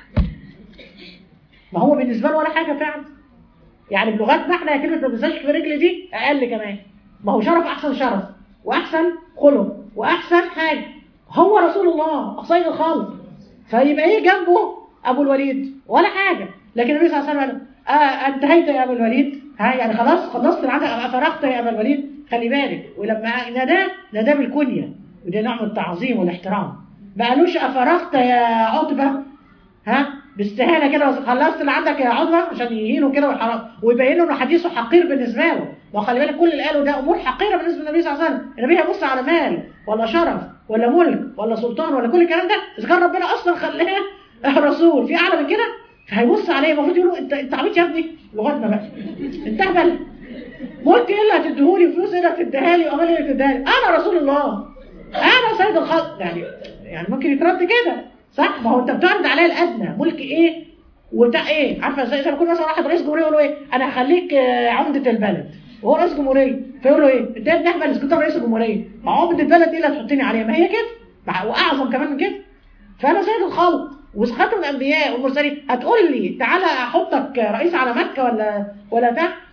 ما هو بالنسبه له ولا حاجه فعلا يعني بلغتنا احنا كلمه ما بنساش في رجل دي اقل كمان ما هو شرف احسن شرف واحسن خلق واحسن حاجه هو رسول الله سيد الخلق فيبقى ايه جنبه ابو الوليد ولا حاجه لكن النبي صلى الله عليه وسلم آه انتهيت يا ابو الوليد ها يعني خلاص خلصت العدد فرغت يا ابا الوليد خلي بالك ولما ناداه ناداه بالكنيه وده نوع من التعظيم والاحترام ما قالوش افرغت يا عتبه ها باستهانه كده خلصت اللي عندك يا عضوة عشان يهينوا كده ويبينوا انه حديثه حقير بالنسبه له وخلي بالك كل اللي قاله ده امور حقيره بالنسبه للنبي صلى الله عليه وسلم النبي هيبص على مال ولا شرف ولا ملك ولا سلطان ولا كل الكلام ده اذا كان ربنا اصلا خلاه رسول في اعلى من كده فهيبص عليه المفروض يقولوا انت انت عبيط يا ابني لغتنا بقى انت اهبل ملك ايه اللي هتديهولي فلوس ايه اللي هتديها لي وامال ايه اللي هتديها لي انا رسول الله انا سيد الخلق يعني يعني ممكن يترد كده صح ما هو انت بتعرض عليا الادنى ملك ايه وبتاع ايه عارفه زي ما يكون مثلا واحد رئيس جمهوريه يقول له ايه انا هخليك عمده البلد وهو رئيس جمهوريه فيقول له ايه انت ابن احمد اسكت رئيس الجمهوريه ما عمده البلد ايه اللي هتحطني عليها ما هي كده واعظم كمان من كده فانا سيد الخلق وخاتم الانبياء والمرسلين هتقول لي تعالى احطك رئيس على مكه ولا ولا بتاع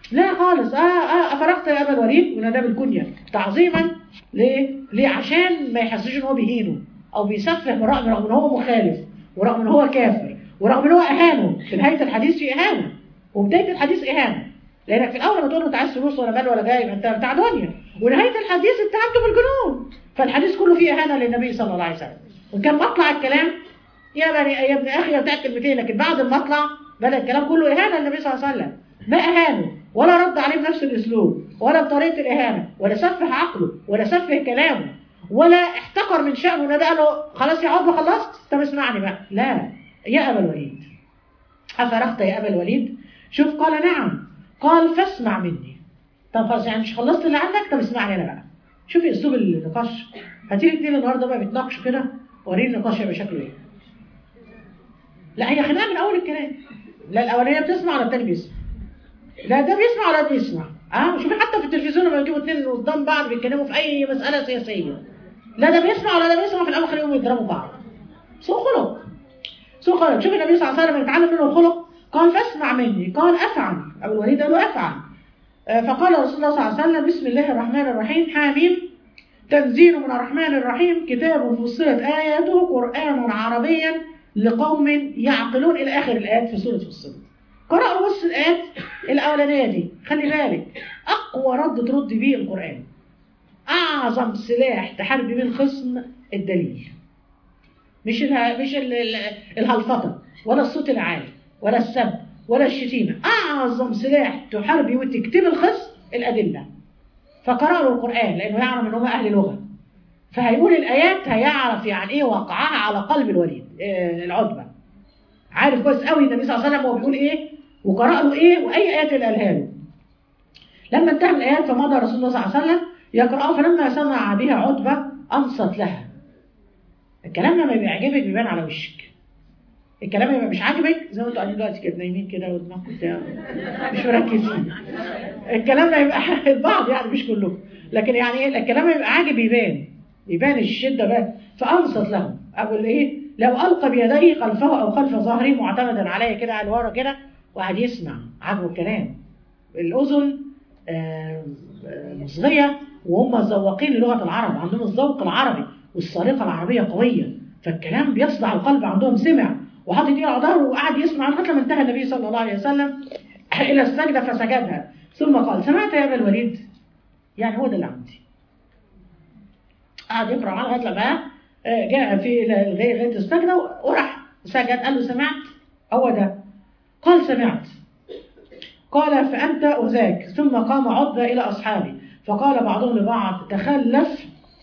لا خالص اه اه افرغت يا ابا الوليد وناداه بالكنيه تعظيما ليه؟ ليه عشان ما يحسوش ان هو بيهينه او بيسفه برغم رغم ان هو مخالف ورغم ان هو كافر ورغم ان هو اهانه في نهايه الحديث في اهانه وبدايه الحديث اهانه لانك في الاول لما تقول له انت عايز فلوس ولا مال ولا جاي ما انت بتاع دنيا ونهايه الحديث اتهمته بالجنون فالحديث كله فيه اهانه للنبي صلى الله عليه وسلم وكان مطلع الكلام يا بني يا ابن اخي بتاع كلمتين لكن بعد المطلع بدا الكلام كله اهانه للنبي صلى الله عليه وسلم ما اهانه ولا رد عليه بنفس الاسلوب ولا بطريقه الاهانه ولا سفه عقله ولا سفه كلامه ولا احتقر من شأنه ان ده قال له خلاص يا عقبه خلصت طب اسمعني بقى لا يا ابا الوليد افرغت يا ابا الوليد شوف قال نعم قال فاسمع مني طب خلاص يعني مش خلصت اللي عندك طب اسمعني انا بقى شوفي اسلوب النقاش هتيجي اتنين النهارده بقى بيتناقشوا كده وريني النقاش هيبقى شكله ايه لا هي خناقه من اول الكلام لا الاولانيه بتسمع ولا التاني بيسمع لا ده بيسمع ولا ده بيسمع اه شوفي حتى في التلفزيون لما يجيبوا اتنين قدام بعض بيتكلموا في اي مساله سياسيه لا ده بيسمع ولا ده بيسمع في الاول خليهم يضربوا بعض سوء خلق سوء خلق شوف النبي صلى الله عليه وسلم يتعلم منه الخلق قال فاسمع مني قال افعل ابو الوليد قال له افعل آه، فقال رسول الله صلى الله عليه وسلم بسم الله الرحمن الرحيم حاميم تنزيل من الرحمن الرحيم كتاب فصلت آياته قرآنا عربيا لقوم يعقلون إلى آخر الآيات في سورة فصلت قرأوا بص الآيات الأولانية دي خلي بالك أقوى رد ترد بيه القرآن أعظم سلاح تحارب بيه الخصم الدليل مش اله... مش ال... ال... الهلفطة ولا الصوت العالي ولا السب ولا الشتيمة أعظم سلاح تحارب بيه وتكتب الخصم الأدلة فقرأوا القرآن لأنه يعلم أن هم أهل لغة فهيقول الآيات هيعرف يعني إيه وقعها على قلب الوليد آه، العتبة عارف كويس قوي النبي صلى الله عليه وسلم هو بيقول إيه وقرأ له إيه وأي آيات اللي قالها له لما انتهى من الآيات فمضى رسول الله صلى الله عليه وسلم يقرأ فلما سمع بها عتبة أنصت لها الكلام لما بيعجبك بيبان على وشك الكلام يبقى مش عاجبك زي ما انتوا قاعدين دلوقتي كده نايمين كده ودماغكم بتاع مش مركزين الكلام ده يبقى البعض يعني مش كلهم لكن يعني ايه الكلام يبقى عاجب يبان يبان الشده بقى فانصت له ابو الايه لو القى بيديه خلفه او خلف ظهره معتمدا عليا كده على ورا كده وقعد يسمع عاجبه الكلام الاذن آه، آه، مصغيه وهم ذواقين للغه العرب عندهم الذوق العربي والسليقه العربيه قويه فالكلام بيصدع القلب عندهم سمع وحاطط ايده على ظهره وقعد يسمع لغايه لما انتهى النبي صلى الله عليه وسلم الى السجده فسجدها ثم قال سمعت يا ابا الوليد يعني هو ده اللي عندي قعد يقرا معاه لغايه لما آه، جاء في الى لغايه السجده وراح سجد قال له سمعت هو ده قال سمعت قال فأنت وذاك ثم قام عضة إلى أصحابه فقال بعضهم لبعض تخلف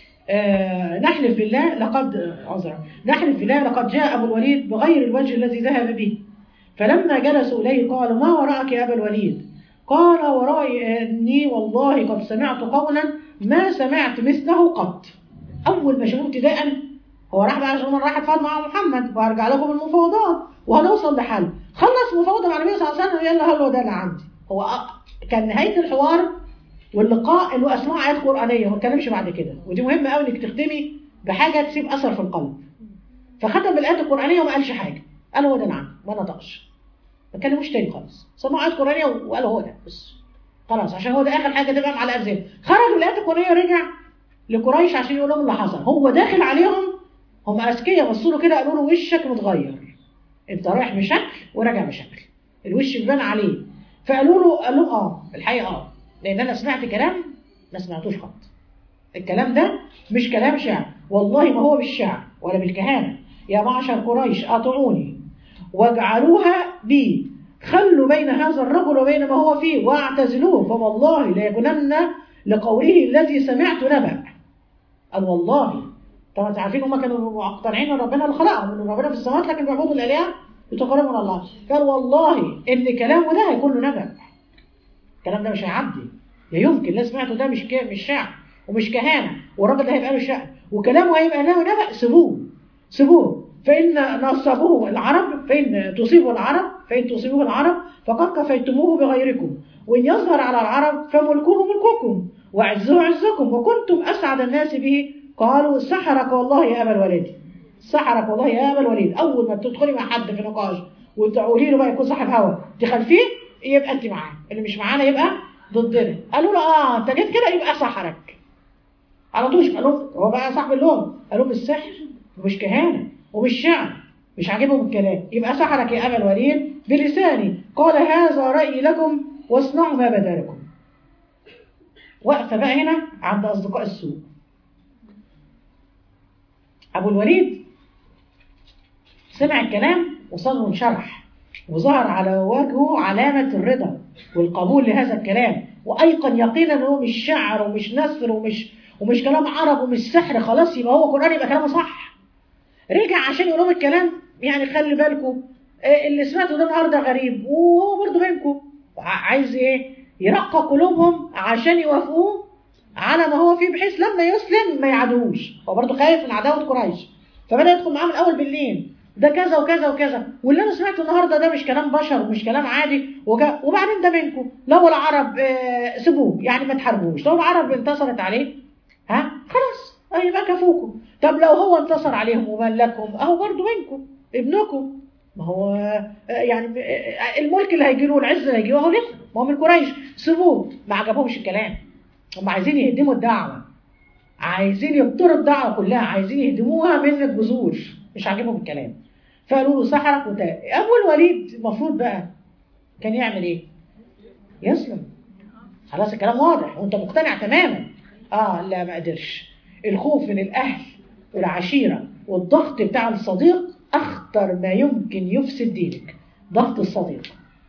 آه نحلف بالله لقد عذرا نحلف بالله لقد جاء أبو الوليد بغير الوجه الذي ذهب به فلما جلسوا إليه قالوا ما وراءك يا أبا الوليد قال ورائي أني والله قد سمعت قولا ما سمعت مثله قط أول ما شافوه ابتداء هو راح بقى عشان راح اتفاوض مع محمد وهرجع لكم المفاوضات وهنوصل لحل خلص مفاوضه مع النبي صلى الله عليه وسلم يلا هو ده اللي عندي هو أ- كان نهايه الحوار واللقاء اللي اسمعوا ايات قرانيه ما اتكلمش بعد كده ودي مهمه قوي انك تخدمي بحاجه تسيب اثر في القلب فختم بالايات القرانيه وما قالش حاجه قال هو ده اللي عندي ما نطقش ما اتكلموش تاني خالص سمعوا ايات قرانيه وقالوا هو ده بس خلاص عشان هو ده اخر حاجه تبقى على ابزين خرج من الايات القرانيه رجع لقريش عشان يقول لهم اللي حصل هو داخل عليهم هم اذكياء بصوا له كده قالوا له وشك متغير انت رايح بشكل وراجع بشكل الوش بيبان عليه فقالوا له قال لهم اه الحقيقه اه لان انا سمعت كلام ما سمعتوش خط الكلام ده مش كلام شعر والله ما هو بالشعر ولا بالكهانه يا معشر قريش اطيعوني واجعلوها بي خلوا بين هذا الرجل وبين ما هو فيه واعتزلوه فوالله ليكونن لقوله الذي سمعت نبأ قال والله طبعا انتوا عارفين هم كانوا مقتنعين ان ربنا اللي خلقهم ان ربنا في السماوات لكن بيعبدوا الالهه يتقربوا من الله قال والله ان كلامه ده هيكون له نبأ الكلام ده مش هيعدي لا يمكن لا سمعته ده مش ك... مش شعر ومش كهانه والراجل ده هيبقى له شعر وكلامه هيبقى له نبأ سيبوه سيبوه فإن نصبوه العرب فإن تصيبوا العرب فإن تصيبوه العرب فقد كفيتموه بغيركم وإن يظهر على العرب فملكوه ملككم وعزه عزكم وكنتم أسعد الناس به قالوا سحرك والله يا أبا الوليد سحرك والله يا أبا الوليد أول ما تدخلي مع حد في نقاش وتقولي له بقى يكون صاحب هوا تخلفيه يبقى انت معاه اللي مش معانا يبقى ضدنا قالوا له اه انت جيت كده يبقى سحرك على طول قال لهم هو بقى صاحب اللون قال لهم السحر ومش كهانه ومش شعر مش عاجبهم الكلام يبقى سحرك يا ابا الوليد بلساني قال هذا رايي لكم واصنعوا ما بدا لكم واقفه بقى هنا عند اصدقاء السوء ابو الوليد سمع الكلام وصدره انشرح وظهر على وجهه علامة الرضا والقبول لهذا الكلام وأيقن يقينا أنه مش شعر ومش نثر ومش ومش كلام عرب ومش سحر خلاص يبقى هو قرآن يبقى كلامه صح رجع عشان يقول لهم الكلام يعني خلي بالكم اللي سمعته ده النهارده غريب وهو برضه بينكم عايز ايه يرقق قلوبهم عشان يوافقوه على ما هو فيه بحيث لما يسلم ما يعادوش هو برضه خايف من عداوه قريش فبدا يدخل معاهم الاول بالليل ده كذا وكذا وكذا واللي انا سمعته النهارده ده مش كلام بشر ومش كلام عادي وك... وبعدين ده منكم لو العرب آه سيبوه يعني ما تحاربوش لو العرب انتصرت عليه ها خلاص يبقى كفوكم طب لو هو انتصر عليهم وملكهم اهو برضه منكم ابنكم ما هو يعني الملك اللي هيجي له والعز اللي هيجي له اهو لكم ما هو من قريش سيبوه ما عجبهمش الكلام هم عايزين يهدموا الدعوه عايزين يبطروا الدعوه كلها عايزين يهدموها من الجذور مش عاجبهم الكلام فقالوا له سحرك وتاب ابو الوليد المفروض بقى كان يعمل ايه يسلم خلاص الكلام واضح وانت مقتنع تماما اه لا ما قدرش الخوف من الاهل والعشيره والضغط بتاع الصديق اخطر ما يمكن يفسد دينك ضغط الصديق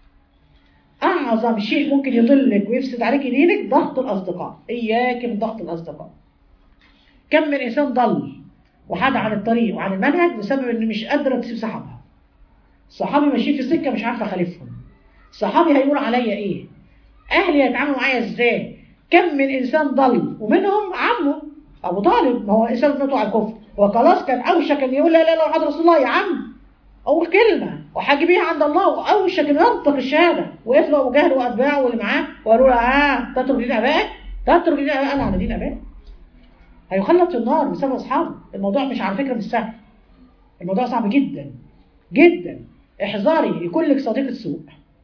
اعظم شيء ممكن يضلك ويفسد عليك دينك ضغط الاصدقاء اياك من ضغط الاصدقاء كم من انسان ضل وحاد عن الطريق وعن المنهج بسبب ان مش قادره تسيب صحابها صحابي ماشيين في سكه مش عارفه اخالفهم صحابي هيقولوا عليا ايه اهلي هيتعاملوا معايا ازاي كم من انسان ضل ومنهم عمه ابو طالب ما هو انسان ابنته على الكفر وخلاص كان اوشك ان يقول لا اله الا الله رسول الله يا عم اول كلمه وحاجبيها عند الله واوشك ان ينطق الشهاده وقف له ابو جهل واتباعه واللي معاه وقالوا له اه تترك دين ابائك تترك دين ابائك انا على دين ابائك هيخلط في النار بسبب اصحابه الموضوع مش على فكره مش سهل الموضوع صعب جدا جدا احذري يكون لك صديق السوء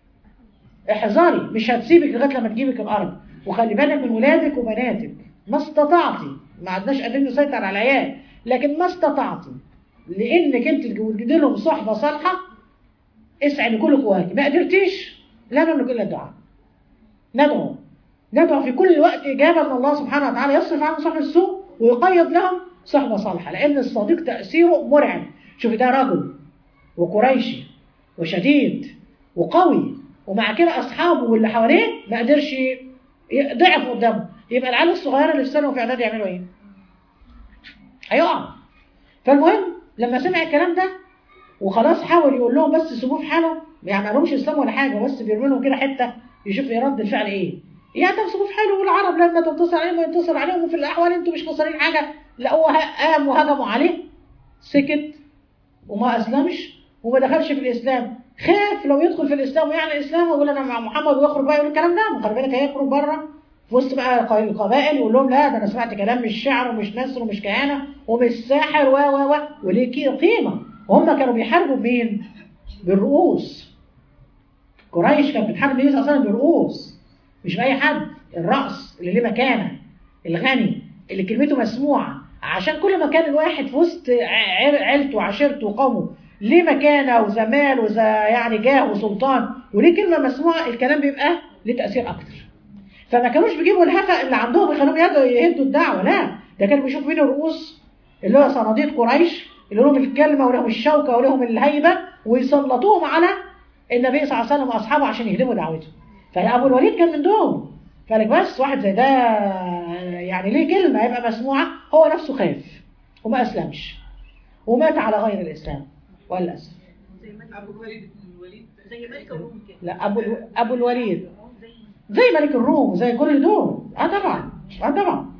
احذري مش هتسيبك لغايه لما تجيبك الارض وخلي بالك من ولادك وبناتك ما استطعتي ما عدناش قادرين نسيطر على العيال لكن ما استطعتي لانك انت تجيب لهم صحبه صالحه اسعي بكل قواك ما قدرتيش لا نملك الا الدعاء ندعو ندعو في كل وقت اجابه من الله سبحانه وتعالى يصرف عنهم صاحب السوء ويقيض لهم صحبه صالحه لان الصديق تاثيره مرعب شوفي ده رجل وقريشي وشديد وقوي ومع كده اصحابه واللي حواليه ما قدرش ضعف قدامه يبقى العيال الصغيره اللي في سنه وفي اعداد يعملوا ايه؟ هيقعوا فالمهم لما سمع الكلام ده وخلاص حاول يقول لهم بس سيبوه في حاله يعني ما لهمش اسلام ولا حاجه بس بيرمي لهم كده حته يشوف ايه رد الفعل ايه يعني طب سيبوه في حاله والعرب لما تنتصر عليهم وينتصر عليهم وفي الاحوال انتوا مش خسرين حاجه لقوه قام وهجموا عليه سكت وما اسلمش وما دخلش في الاسلام خاف لو يدخل في الاسلام ويعني الاسلام ويقول انا مع محمد ويخرج بقى يقول الكلام ده خلي بالك هيخرج بره في وسط بقى القبائل يقول لهم لا ده انا سمعت كلام مش شعر ومش نثر ومش كهانه ومش ساحر و و و وليه قيمه وهم كانوا بيحاربوا بمين؟ بالرؤوس قريش كانت بتحارب النبي صلى الله عليه وسلم بالرؤوس مش باي حد الراس اللي ليه مكانه الغني اللي كلمته مسموعه عشان كل ما كان الواحد في وسط عيلته وعشيرته وقومه ليه مكانه وزمال وزا يعني جاه وسلطان وليه كلمه مسموعه الكلام بيبقى ليه تاثير اكتر فما كانوش بيجيبوا الهفا اللي عندهم يخلوهم يهدوا الدعوه لا ده كانوا بيشوفوا مين الرؤوس اللي هو صناديد قريش اللي لهم الكلمه ولهم الشوكه ولهم الهيبه ويسلطوهم على النبي صلى الله عليه وسلم واصحابه عشان يهدموا دعوته فابو الوليد كان من دول فلك بس واحد زي ده يعني ليه كلمه هيبقى مسموعه هو نفسه خاف وما اسلمش ومات على غير الاسلام وللاسف ابو الوليد بن الوليد زي ملك الروم كده لا ابو ابو الوليد زي ملك الروم زي كل دول اه طبعا اه طبعا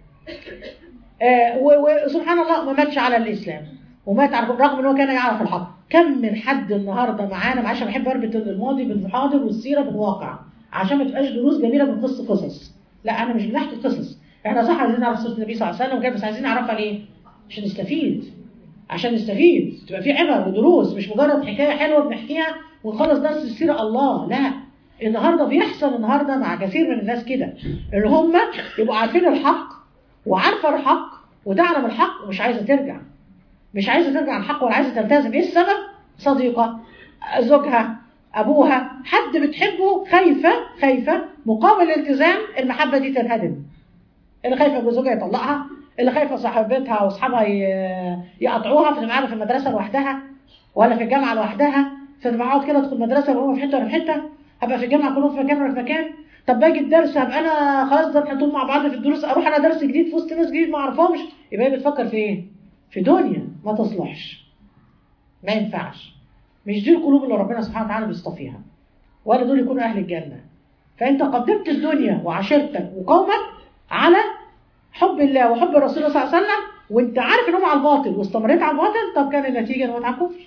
آه وسبحان الله ما ماتش على الاسلام ومات على رغم ان هو كان يعرف الحق كم من حد النهارده معانا معلش انا بحب اربط الماضي بالحاضر والسيره بالواقع عشان ما تبقاش دروس جميله بنقص قصص لا انا مش بنحكي قصص احنا صح عايزين نعرف قصه النبي صلى الله عليه وسلم وكده بس عايزين نعرفها ليه عشان نستفيد عشان نستفيد تبقى في عبر ودروس مش مجرد حكايه حلوه بنحكيها ونخلص درس السيره الله لا النهارده بيحصل النهارده مع كثير من الناس كده اللي هم يبقوا عارفين الحق وعارفه الحق وتعلم الحق ومش عايزه ترجع مش عايزه ترجع عن الحق ولا عايزه تلتزم ايه السبب؟ صديقه زوجها ابوها حد بتحبه خايفه خايفه مقابل الالتزام المحبه دي تنهدم اللي خايفه ان زوجها يطلقها اللي خايفه صاحبتها واصحابها ي- يقطعوها فتبقى قاعده في المدرسه لوحدها ولا في الجامعه لوحدها فتبقى اقعد كده ادخل مدرسه وهو في حته ولا في حته هبقى في الجامعه كلهم في مكان ولا في مكان طب باجي الدرس هبقى انا خلاص ده احنا طول مع بعض في الدروس اروح انا درس جديد في وسط ناس جديد ما اعرفهمش يبقى هي بتفكر في ايه؟ في دنيا ما تصلحش ما ينفعش مش دي القلوب اللي ربنا سبحانه وتعالى بيصطفيها ولا دول يكونوا اهل الجنه فانت قدمت الدنيا وعشيرتك وقومك على حب الله وحب الرسول صلى الله عليه وسلم وانت عارف ان هم على الباطل واستمريت على الباطل طب كان النتيجه ان هو على الكفر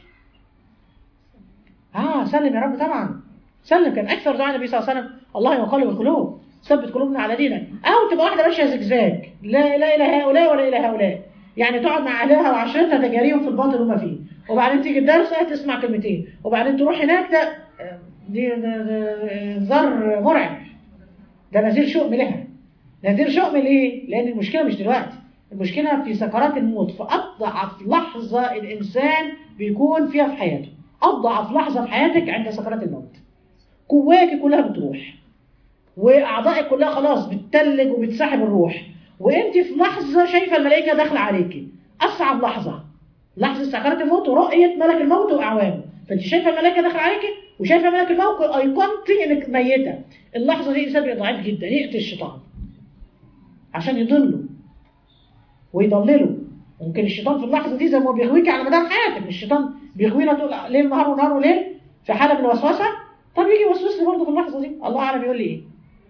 اه سلم يا رب طبعا سلم كان اكثر دعاء النبي صلى الله عليه وسلم الله يقلب القلوب ثبت قلوبنا على دينك او تبقى واحده ماشيه زجزاج لا لا الى هؤلاء ولا الى هؤلاء يعني تقعد مع اهلها وعشرتها تجاريهم في الباطل وما فيه وبعدين تيجي الدرس آه تسمع كلمتين وبعدين تروح هناك ده آه، دي ده- ده- ذر مرعب ده نذير شؤم لها نذير شؤم ليه؟ لان المشكله مش دلوقتي المشكله في سكرات الموت في اضعف لحظه الانسان بيكون فيها في حياته اضعف لحظه في حياتك عند سكرات الموت قواك كلها بتروح واعضائك كلها خلاص بتتلج وبتسحب الروح وانت في لحظه شايفه الملائكه داخله عليكي اصعب لحظه لحظه سكرات الموت ورؤيه ملك الموت واعوانه فانت شايفه الملائكه داخله عليكي وشايفه ملك الموت ايقنتي انك ميته اللحظه دي الانسان بيبقى ضعيف جدا يقتل الشيطان عشان يضله ويضلله ممكن الشيطان في اللحظه دي زي ما هو بيغويك على مدار حياتك مش الشيطان بيغوينا طول ليل نهار ونهار وليل في حاله من الوسوسه طب يجي يوسوس لي برضه في اللحظه دي الله اعلم يقول لي ايه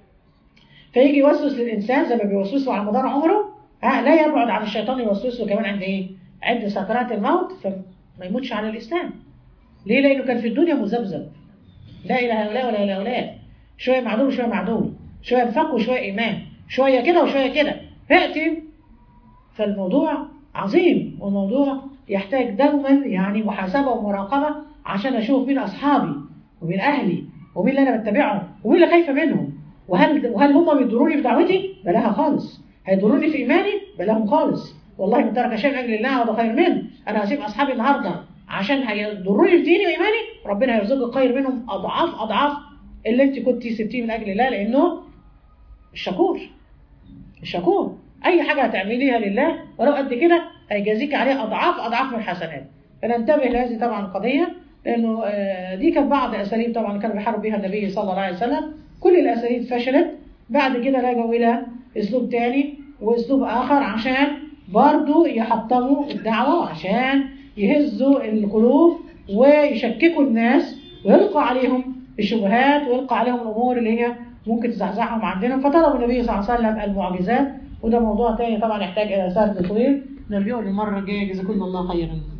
فيجي يوسوس للانسان زي ما بيوسوس له على مدار عمره ها لا يبعد عن الشيطان يوسوس له كمان عند ايه؟ عند سكرات الموت فما يموتش على الاسلام ليه؟ لانه كان في الدنيا مذبذب لا الى هؤلاء ولا الى هؤلاء شويه مع دول وشويه مع دول شويه نفاق وشويه ايمان شويه كده وشويه كده ياتي فالموضوع عظيم والموضوع يحتاج دوما يعني محاسبه ومراقبه عشان اشوف مين اصحابي ومين اهلي ومين اللي انا بتبعهم ومين اللي خايفه منهم وهل وهل هم بيضروني بدعوتي؟ بلاها خالص هيضروني في ايماني؟ بلاهم خالص والله من ترك شيء من اجل الله وهذا خير منه انا هسيب اصحابي النهارده عشان هيضروني في ديني وايماني ربنا هيرزقك خير منهم اضعاف اضعاف اللي انت كنت سبتيه من اجل الله لانه الشكور الشكور اي حاجه هتعمليها لله ولو قد كده هيجازيك عليها اضعاف اضعاف من الحسنات فننتبه لهذه طبعا القضيه لانه آه، دي كانت بعض اساليب طبعا كان بيحارب بها النبي صلى الله عليه وسلم كل الاساليب فشلت بعد كده لجوا الى اسلوب تاني واسلوب اخر عشان برضو يحطموا الدعوه عشان يهزوا القلوب ويشككوا الناس ويلقوا عليهم الشبهات ويلقى عليهم الامور اللي هي ممكن تزعزعهم عندنا فطلبوا النبي صلى الله عليه وسلم المعجزات وده موضوع تاني طبعا يحتاج الى سرد طويل نرجعه للمره الجايه جزاكم الله خيرا